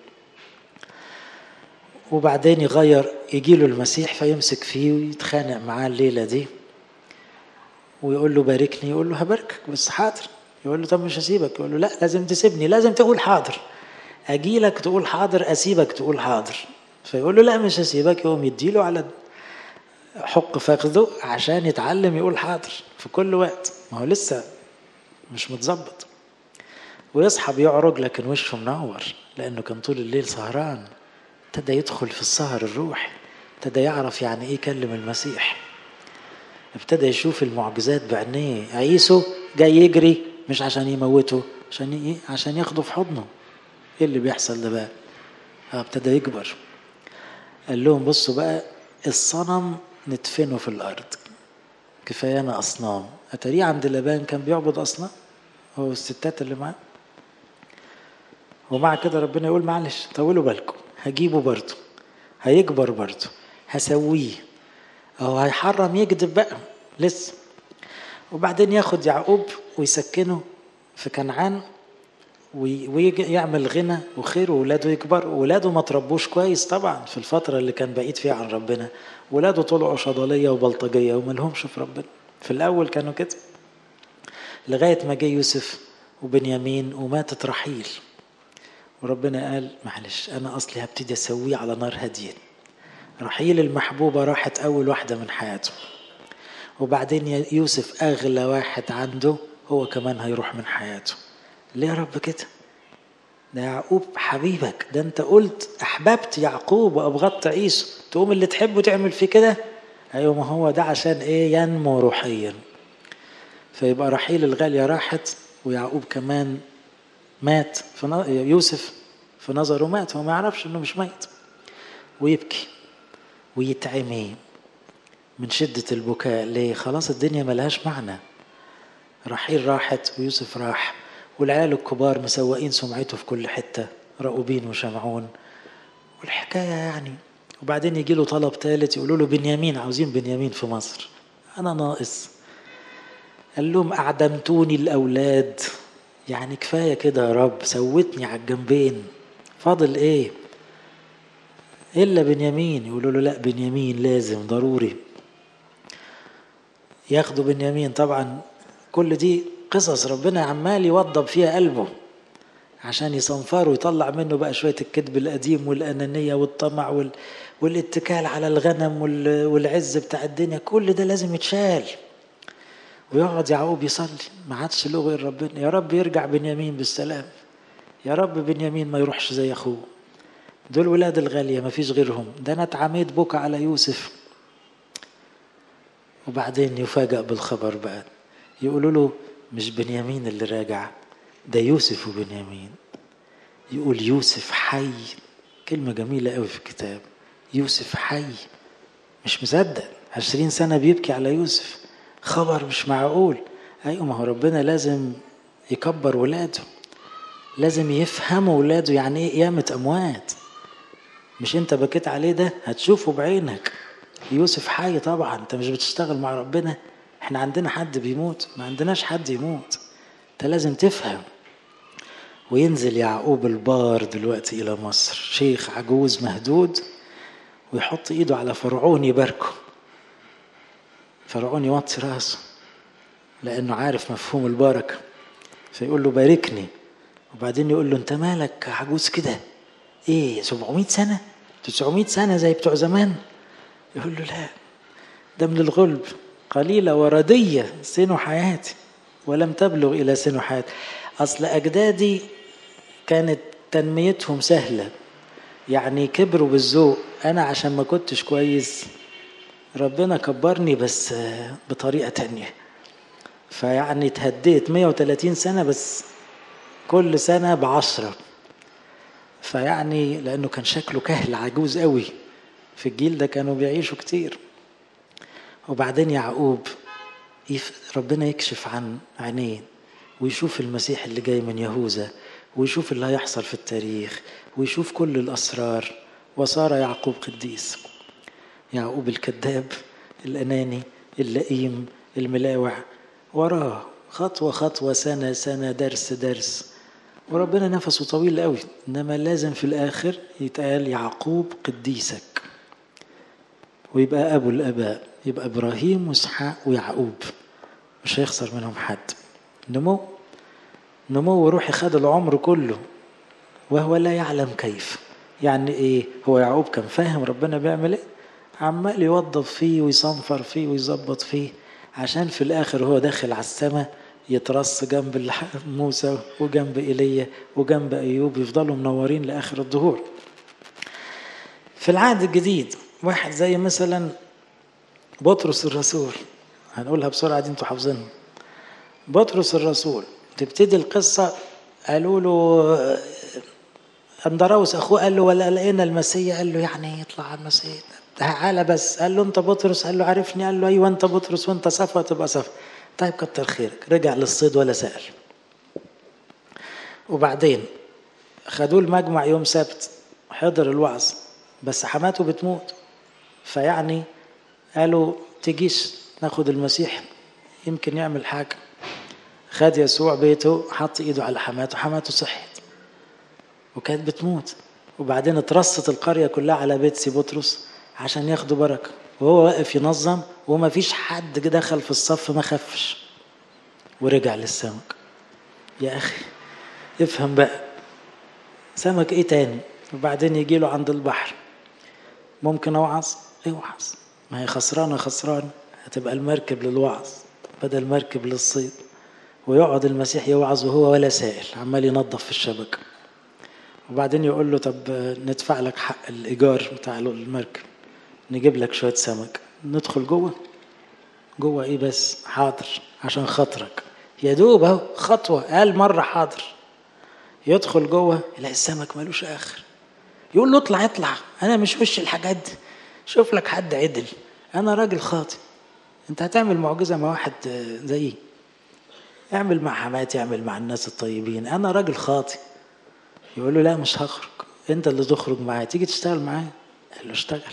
وبعدين يغير يجي له المسيح فيمسك فيه ويتخانق معاه الليلة دي ويقول له باركني يقول له هباركك بس حاضر يقول له طب مش هسيبك يقول له لا لازم تسيبني لازم تقول حاضر اجي لك تقول حاضر اسيبك تقول حاضر فيقول له لا مش هسيبك يقوم يديله على حق فخذه عشان يتعلم يقول حاضر في كل وقت ما هو لسه مش متظبط ويصحى بيعرج لكن وشه منور لانه كان طول الليل سهران ابتدى يدخل في السهر الروحي ابتدى يعرف يعني ايه كلم المسيح ابتدى يشوف المعجزات بعينيه عيسو جاي يجري مش عشان يموته عشان ايه عشان ياخده في حضنه ايه اللي بيحصل ده بقى ابتدى يكبر قال لهم بصوا بقى الصنم ندفنه في الارض كفايانا اصنام اتاريه عند لبان كان بيعبد اصنام هو والستات اللي معاه ومع كده ربنا يقول معلش طولوا بالكم هجيبه برضه هيكبر برضه هسويه هو هيحرم يكذب بقى لسه وبعدين ياخد يعقوب ويسكنه في كنعان ويعمل غنى وخير وولاده يكبر وولاده ما تربوش كويس طبعا في الفترة اللي كان بعيد فيها عن ربنا ولاده طلعوا شضلية وبلطجية وما لهمش في ربنا في الأول كانوا كده لغاية ما جه يوسف وبنيامين وماتت رحيل وربنا قال معلش انا اصلي هبتدي اسويه على نار هاديه رحيل المحبوبه راحت اول واحده من حياته وبعدين يوسف اغلى واحد عنده هو كمان هيروح من حياته ليه يا رب كده ده يعقوب حبيبك ده انت قلت احببت يعقوب وابغضت عيسو تقوم اللي تحبه تعمل فيه كده ايوه ما هو ده عشان ايه ينمو روحيا فيبقى رحيل الغاليه راحت ويعقوب كمان مات في يوسف في نظره مات هو ما يعرفش انه مش ميت ويبكي ويتعمي من شدة البكاء ليه خلاص الدنيا ملهاش معنى رحيل راحت ويوسف راح والعيال الكبار مسوقين سمعته في كل حتة رأوبين وشمعون والحكاية يعني وبعدين يجي له طلب ثالث يقولوا له بنيامين عاوزين بنيامين في مصر انا ناقص قال لهم اعدمتوني الاولاد يعني كفايه كده يا رب سوتني على الجنبين فاضل ايه الا بنيامين يقولوا له لا بنيامين لازم ضروري ياخدوا بنيامين طبعا كل دي قصص ربنا عمال يوضب فيها قلبه عشان يصنفره ويطلع منه بقى شوية الكذب القديم والأنانية والطمع وال... والاتكال على الغنم وال... والعز بتاع الدنيا كل ده لازم يتشال ويقعد يعقوب يصلي ما عادش له غير ربنا يا رب يرجع بنيامين بالسلام يا رب بنيامين ما يروحش زي أخوه دول ولاد الغالية ما فيش غيرهم ده أنا اتعميت بكى على يوسف وبعدين يفاجأ بالخبر بقى يقولوا له مش بنيامين اللي راجع ده يوسف وبنيامين يقول يوسف حي كلمة جميلة قوي في الكتاب يوسف حي مش مصدق عشرين سنة بيبكي على يوسف خبر مش معقول أيوة ما هو ربنا لازم يكبر ولاده لازم يفهموا ولاده يعني ايه قيامة أموات مش انت بكيت عليه ده هتشوفه بعينك يوسف حي طبعا انت مش بتشتغل مع ربنا احنا عندنا حد بيموت ما عندناش حد يموت انت لازم تفهم وينزل يعقوب البار دلوقتي الى مصر شيخ عجوز مهدود ويحط ايده على فرعون يباركه فرعون يوطي راسه لانه عارف مفهوم البركه فيقول له باركني وبعدين يقول له انت مالك عجوز كده ايه 700 سنه 900 سنه زي بتوع زمان يقول له لا ده من الغلب قليلة وردية سن حياتي ولم تبلغ إلى سن حياتي أصل أجدادي كانت تنميتهم سهلة يعني كبروا بالذوق أنا عشان ما كنتش كويس ربنا كبرني بس بطريقة تانية فيعني اتهديت 130 سنة بس كل سنة بعشرة فيعني لأنه كان شكله كهل عجوز قوي في الجيل ده كانوا بيعيشوا كتير وبعدين يعقوب ربنا يكشف عن عينيه ويشوف المسيح اللي جاي من يهوذا ويشوف اللي هيحصل في التاريخ ويشوف كل الأسرار وصار يعقوب قديس يعقوب الكذاب الأناني اللئيم الملاوع وراه خطوة خطوة سنة سنة درس درس وربنا نفسه طويل قوي إنما لازم في الآخر يتقال يعقوب قديسك ويبقى أبو الآباء يبقى إبراهيم وإسحاق ويعقوب مش هيخسر منهم حد نمو نمو روحي خد العمر كله وهو لا يعلم كيف يعني ايه هو يعقوب كان فاهم ربنا بيعمل ايه عمال يوظف فيه ويصنفر فيه ويظبط فيه عشان في الاخر هو داخل على السماء يترص جنب موسى وجنب ايليا وجنب ايوب يفضلوا منورين لاخر الظهور في العهد الجديد واحد زي مثلا بطرس الرسول هنقولها بسرعه دي انتوا حافظينها بطرس الرسول تبتدي القصه قالوا له اندراوس اخوه قال له ولا لقينا المسيح قال له يعني يطلع المسيح تعالى بس قال له انت بطرس قال له عرفني قال له ايوه انت بطرس وانت صفا تبقى صفا طيب كتر خيرك رجع للصيد ولا سأل وبعدين خدوه المجمع يوم سبت حضر الوعظ بس حماته بتموت فيعني قالوا تجيش ناخد المسيح يمكن يعمل حاجة خد يسوع بيته حط ايده على حماته حماته صحت وكانت بتموت وبعدين اترصت القرية كلها على بيت سي بطرس عشان ياخدوا بركة وهو واقف ينظم وما فيش حد دخل في الصف ما خفش ورجع للسمك يا أخي افهم بقى سمك ايه تاني وبعدين يجي له عند البحر ممكن اوعظ اوعظ ما هي خسرانه خسرانه هتبقى المركب للوعظ بدل مركب للصيد ويقعد المسيح يوعظ وهو ولا سائل عمال ينظف في الشبكه وبعدين يقول له طب ندفع لك حق الايجار بتاع المركب نجيب لك شويه سمك ندخل جوه جوه ايه بس حاضر عشان خاطرك يا دوب اهو خطوه قال مره حاضر يدخل جوه يلاقي السمك ملوش اخر يقول له اطلع اطلع انا مش وش الحاجات دي شوف لك حد عدل انا راجل خاطئ انت هتعمل معجزه مع واحد زيي اعمل مع حماتي اعمل مع الناس الطيبين انا راجل خاطئ يقول له لا مش هخرج انت اللي تخرج معايا تيجي تشتغل معايا قال له اشتغل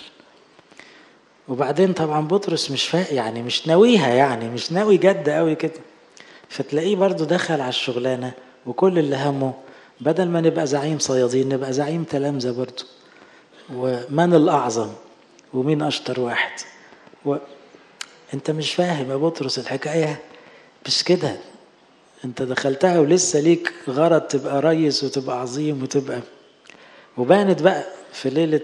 وبعدين طبعا بطرس مش فاق يعني مش ناويها يعني مش ناوي جد قوي كده فتلاقيه برضو دخل على الشغلانة وكل اللي همه بدل ما نبقى زعيم صيادين نبقى زعيم تلامذة برضو ومن الأعظم ومين أشطر واحد و... أنت مش فاهم يا بطرس الحكاية مش كده أنت دخلتها ولسه ليك غرض تبقى ريس وتبقى عظيم وتبقى وبانت بقى في ليلة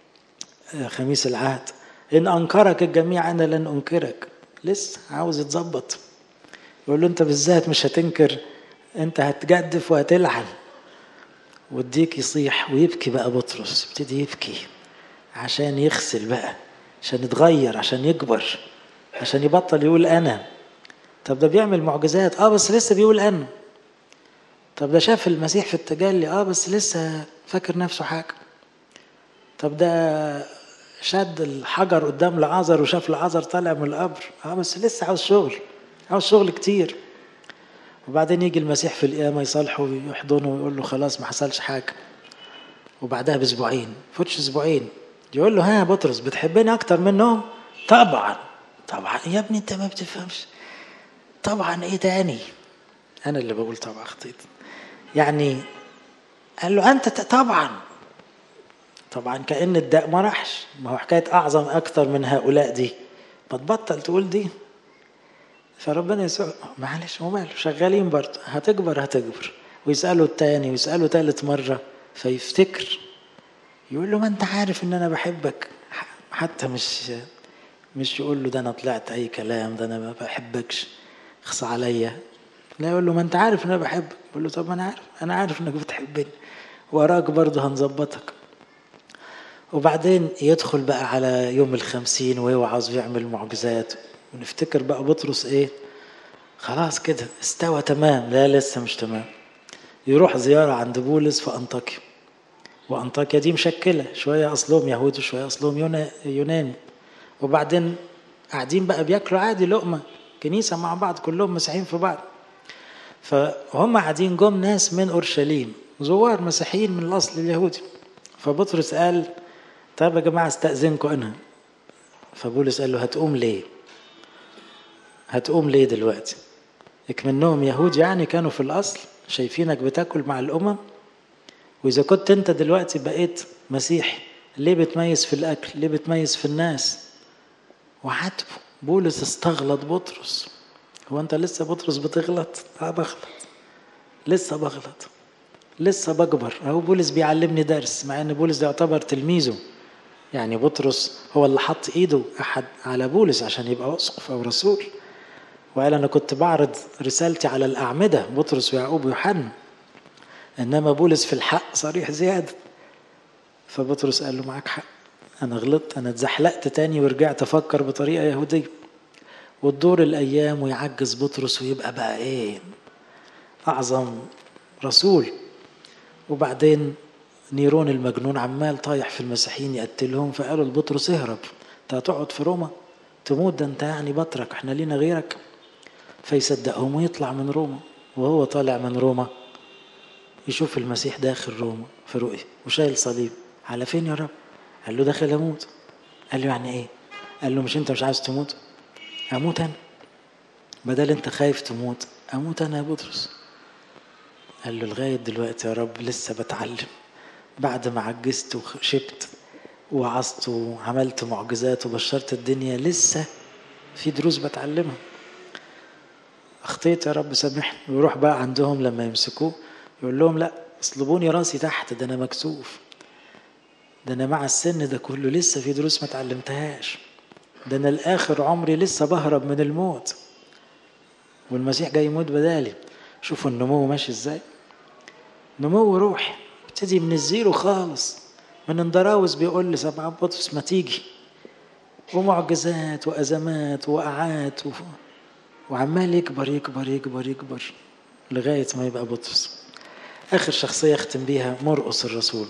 خميس العهد إن أنكرك الجميع أنا لن أنكرك لسه عاوز يتظبط يقول له أنت بالذات مش هتنكر أنت هتجدف وهتلعن والديك يصيح ويبكي بقى بطرس يبتدي يبكي عشان يغسل بقى عشان يتغير عشان يكبر عشان يبطل يقول أنا طب ده بيعمل معجزات اه بس لسه بيقول أنا طب ده شاف المسيح في التجلي اه بس لسه فاكر نفسه حاجة طب ده شد الحجر قدام لعازر وشاف لعازر طالع من القبر اه بس لسه عاوز شغل عاوز شغل كتير وبعدين يجي المسيح في القيامة يصالحه ويحضنه ويقول له خلاص ما حصلش حاجة وبعدها بأسبوعين فوتش أسبوعين يقول له ها يا بطرس بتحبني أكتر منهم؟ طبعا طبعا يا ابني أنت ما بتفهمش طبعا إيه تاني؟ أنا اللي بقول طبعا خطيت يعني قال له أنت طبعا طبعا كأن الداء ما راحش ما هو حكاية أعظم أكتر من هؤلاء دي ما تبطل تقول دي فربنا يسوع معلش هو ماله شغالين برضه هتكبر هتكبر ويسأله التاني ويسأله تالت مرة فيفتكر يقول له ما انت عارف ان انا بحبك حتى مش مش يقول له ده انا طلعت اي كلام ده انا ما بحبكش اخص عليا لا يقول له ما انت عارف ان انا بحبك يقول له طب ما انا عارف انا عارف انك بتحبني وراك برضه هنظبطك وبعدين يدخل بقى على يوم الخمسين وهو عاوز يعمل معجزات ونفتكر بقى بطرس ايه خلاص كده استوى تمام لا لسه مش تمام يروح زيارة عند بولس في أنطاكيا وأنطاكيا دي مشكلة شوية أصلهم يهود وشوية أصلهم يوناني وبعدين قاعدين بقى بياكلوا عادي لقمة كنيسة مع بعض كلهم مسيحيين في بعض فهم قاعدين جم ناس من أورشليم زوار مسيحيين من الأصل اليهودي فبطرس قال طيب يا جماعة استأذنكم أنا فبولس قال له هتقوم ليه هتقوم ليه دلوقتي اكمنهم يهود يعني كانوا في الأصل شايفينك بتاكل مع الأمم وإذا كنت أنت دلوقتي بقيت مسيحي ليه بتميز في الأكل ليه بتميز في الناس وعاتبه بولس استغلط بطرس هو أنت لسه بطرس بتغلط اه بغلط لسه بغلط لسه بكبر اهو بولس بيعلمني درس مع ان بولس ده يعتبر تلميذه يعني بطرس هو اللي حط ايده احد على بولس عشان يبقى اسقف او رسول وقال انا كنت بعرض رسالتي على الاعمده بطرس ويعقوب ويوحنا انما بولس في الحق صريح زياده فبطرس قال له معاك حق انا غلطت انا اتزحلقت تاني ورجعت افكر بطريقه يهوديه وتدور الايام ويعجز بطرس ويبقى بقى ايه اعظم رسول وبعدين نيرون المجنون عمال طايح في المسيحيين يقتلهم فقالوا لبطرس اهرب انت هتقعد في روما تموت ده انت يعني بطرك احنا لينا غيرك فيصدقهم ويطلع من روما وهو طالع من روما يشوف المسيح داخل روما في رؤية وشايل صليب على فين يا رب قال له داخل اموت قال له يعني ايه قال له مش انت مش عايز تموت اموت انا بدل انت خايف تموت اموت انا يا بطرس قال له لغاية دلوقتي يا رب لسه بتعلم بعد ما عجزت وشبت وعظت وعملت معجزات وبشرت الدنيا لسه في دروس بتعلمها اخطيت يا رب سامحني ويروح بقى عندهم لما يمسكوه يقول لهم لا اصلبوني راسي تحت ده انا مكسوف ده انا مع السن ده كله لسه في دروس ما اتعلمتهاش ده انا لاخر عمري لسه بهرب من الموت والمسيح جاي يموت بدالي شوفوا النمو ماشي ازاي نمو روحي ابتدي من الزيرو خالص من اندراوس بيقول لي سبع بطرس ما تيجي ومعجزات وازمات وقعات و... وعمال يكبر يكبر يكبر يكبر لغايه ما يبقى بطرس اخر شخصيه اختم بيها مرقس الرسول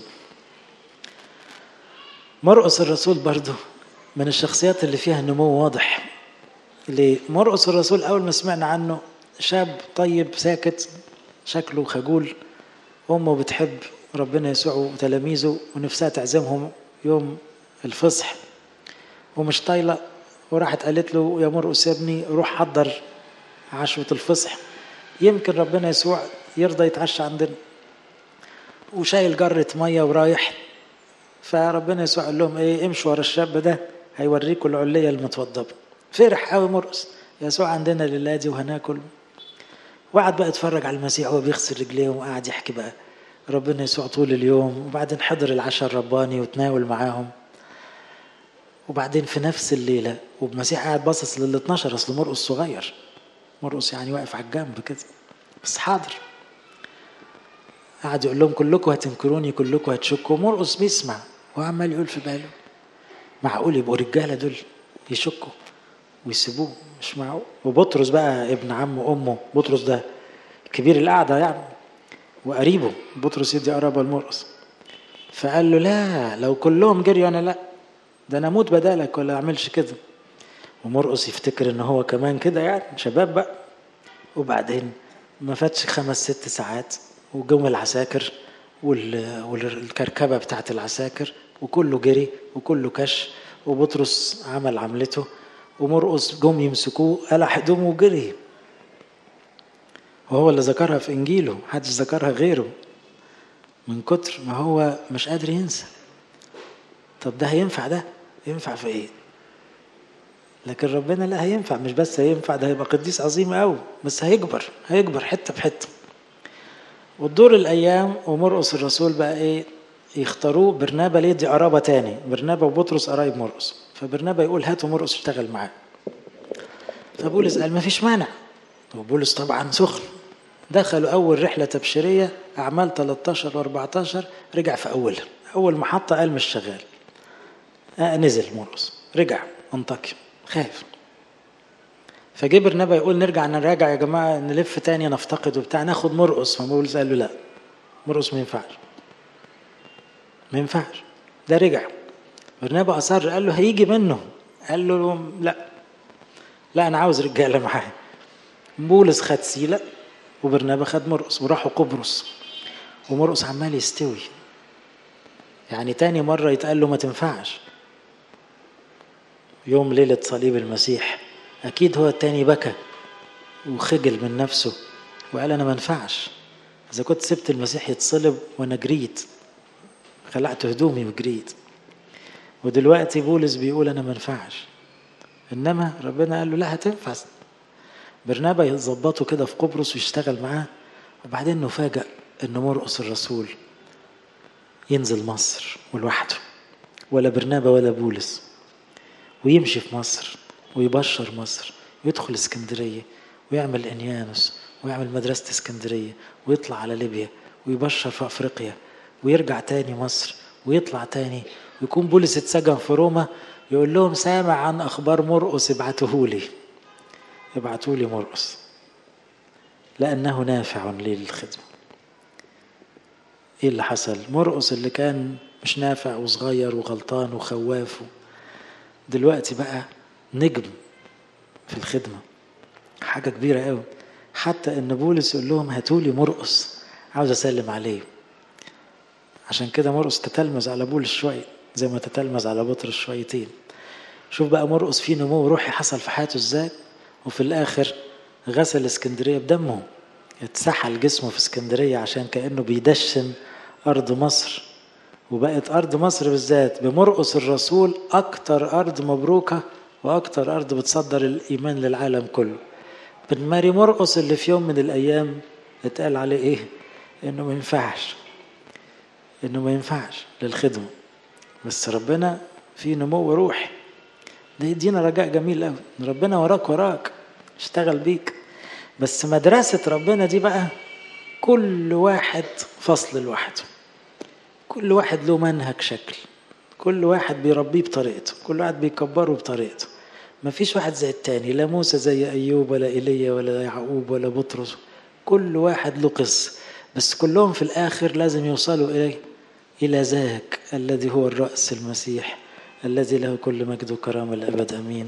مرقس الرسول برضه من الشخصيات اللي فيها نمو واضح ليه مرقس الرسول اول ما سمعنا عنه شاب طيب ساكت شكله خجول امه بتحب ربنا يسوع وتلاميذه ونفسها تعزمهم يوم الفصح ومش طايلة وراحت قالت له يا مرقس يا ابني روح حضر عشوة الفصح يمكن ربنا يسوع يرضى يتعشى عندنا وشايل جرة مية ورايح فربنا يسوع قال لهم ايه امشوا ورا الشاب ده هيوريكم العلية المتوضبة فرح قوي مرقس يسوع عندنا الليلة دي وهناكل وقعد بقى يتفرج على المسيح وهو بيغسل رجليهم وقعد يحكي بقى ربنا يسوع طول اليوم وبعدين حضر العشاء الرباني وتناول معاهم وبعدين في نفس الليلة والمسيح قاعد باصص لل 12 أصل مرقس صغير مرقس يعني واقف على الجنب كده بس حاضر قعد يقول لهم كلكم هتنكروني كلكم هتشكوا مرقس بيسمع وعمال يقول في باله معقول يبقوا رجاله دول يشكوا ويسيبوه مش معقول وبطرس بقى ابن عم امه بطرس ده كبير القعده يعني وقريبه بطرس يدي قرابه لمرقس فقال له لا لو كلهم جريوا انا لا ده انا اموت بدالك ولا اعملش كده ومرقس يفتكر ان هو كمان كده يعني شباب بقى وبعدين ما فاتش خمس ست ساعات وجم العساكر والكركبه بتاعت العساكر وكله جري وكله كش وبطرس عمل عملته ومرقس جم يمسكوه قلع هدومه وجري وهو اللي ذكرها في انجيله محدش ذكرها غيره من كتر ما هو مش قادر ينسى طب ده هينفع ده ينفع في ايه لكن ربنا لا هينفع مش بس هينفع ده هيبقى قديس عظيم قوي بس هيكبر هيكبر حته بحته وتدور الايام ومرقس الرسول بقى ايه يختاروه برنابا ليه دي قرابه تاني برنابا وبطرس قرايب مرقس فبرنابا يقول هاتوا مرقس اشتغل معاه فبولس قال ما فيش مانع وبولس طبعا سخن دخلوا اول رحله تبشيريه اعمال 13 و14 رجع في اولها اول محطه قال مش شغال آه نزل مرقس رجع انطاكيا خايف فجه برنابا يقول نرجع نراجع يا جماعه نلف تاني نفتقد وبتاع ناخد مرقس فبولس قال له لا مرقس ما ينفعش ما ينفعش ده رجع برنابا اصر قال له هيجي منه قال له لا لا انا عاوز رجاله معايا بولس خد سيله وبرنابا خد مرقس وراحوا قبرص ومرقس عمال يستوي يعني تاني مرة يتقال له ما تنفعش يوم ليلة صليب المسيح أكيد هو التاني بكى وخجل من نفسه وقال أنا ما ينفعش إذا كنت سبت المسيح يتصلب وأنا جريت خلعت هدومي وجريت ودلوقتي بولس بيقول أنا ما ينفعش إنما ربنا قال له لا هتنفع برنابا يظبطه كده في قبرص ويشتغل معاه وبعدين نفاجأ إن مرقس الرسول ينزل مصر ولوحده ولا برنابا ولا بولس ويمشي في مصر ويبشر مصر ويدخل اسكندرية ويعمل انيانوس ويعمل مدرسة اسكندرية ويطلع على ليبيا ويبشر في افريقيا ويرجع تاني مصر ويطلع تاني ويكون بولس اتسجن في روما يقول لهم سامع عن اخبار مرقس ابعتوهولي ابعتولي مرقس لانه نافع لي للخدمه ايه اللي حصل مرقس اللي كان مش نافع وصغير وغلطان وخواف دلوقتي بقى نجم في الخدمة حاجة كبيرة قوي حتى ان بولس يقول لهم هاتولي مرقس عاوز اسلم عليه عشان كده مرقس تتلمذ على بولس شوية زي ما تتلمذ على بطرس شويتين شوف بقى مرقس فيه نمو روحي حصل في حياته ازاي وفي الاخر غسل اسكندرية بدمه اتسحل جسمه في اسكندرية عشان كأنه بيدشن أرض مصر وبقت أرض مصر بالذات بمرقس الرسول أكتر أرض مبروكة وأكتر أرض بتصدر الإيمان للعالم كله بن ماري مرقس اللي في يوم من الأيام اتقال عليه إيه؟ إنه ما ينفعش إنه ما ينفعش للخدمة بس ربنا في نمو روحي ده يدينا رجاء جميل قوي ربنا وراك وراك اشتغل بيك بس مدرسة ربنا دي بقى كل واحد فصل لوحده كل واحد له منهج شكل كل واحد بيربيه بطريقته كل واحد بيكبره بطريقته ما فيش واحد زي التاني لا موسى زي أيوب ولا إيليا ولا يعقوب ولا بطرس كل واحد له قصة بس كلهم في الآخر لازم يوصلوا إليه إلى ذاك الذي هو الرأس المسيح الذي له كل مجد وكرامة الأبد أمين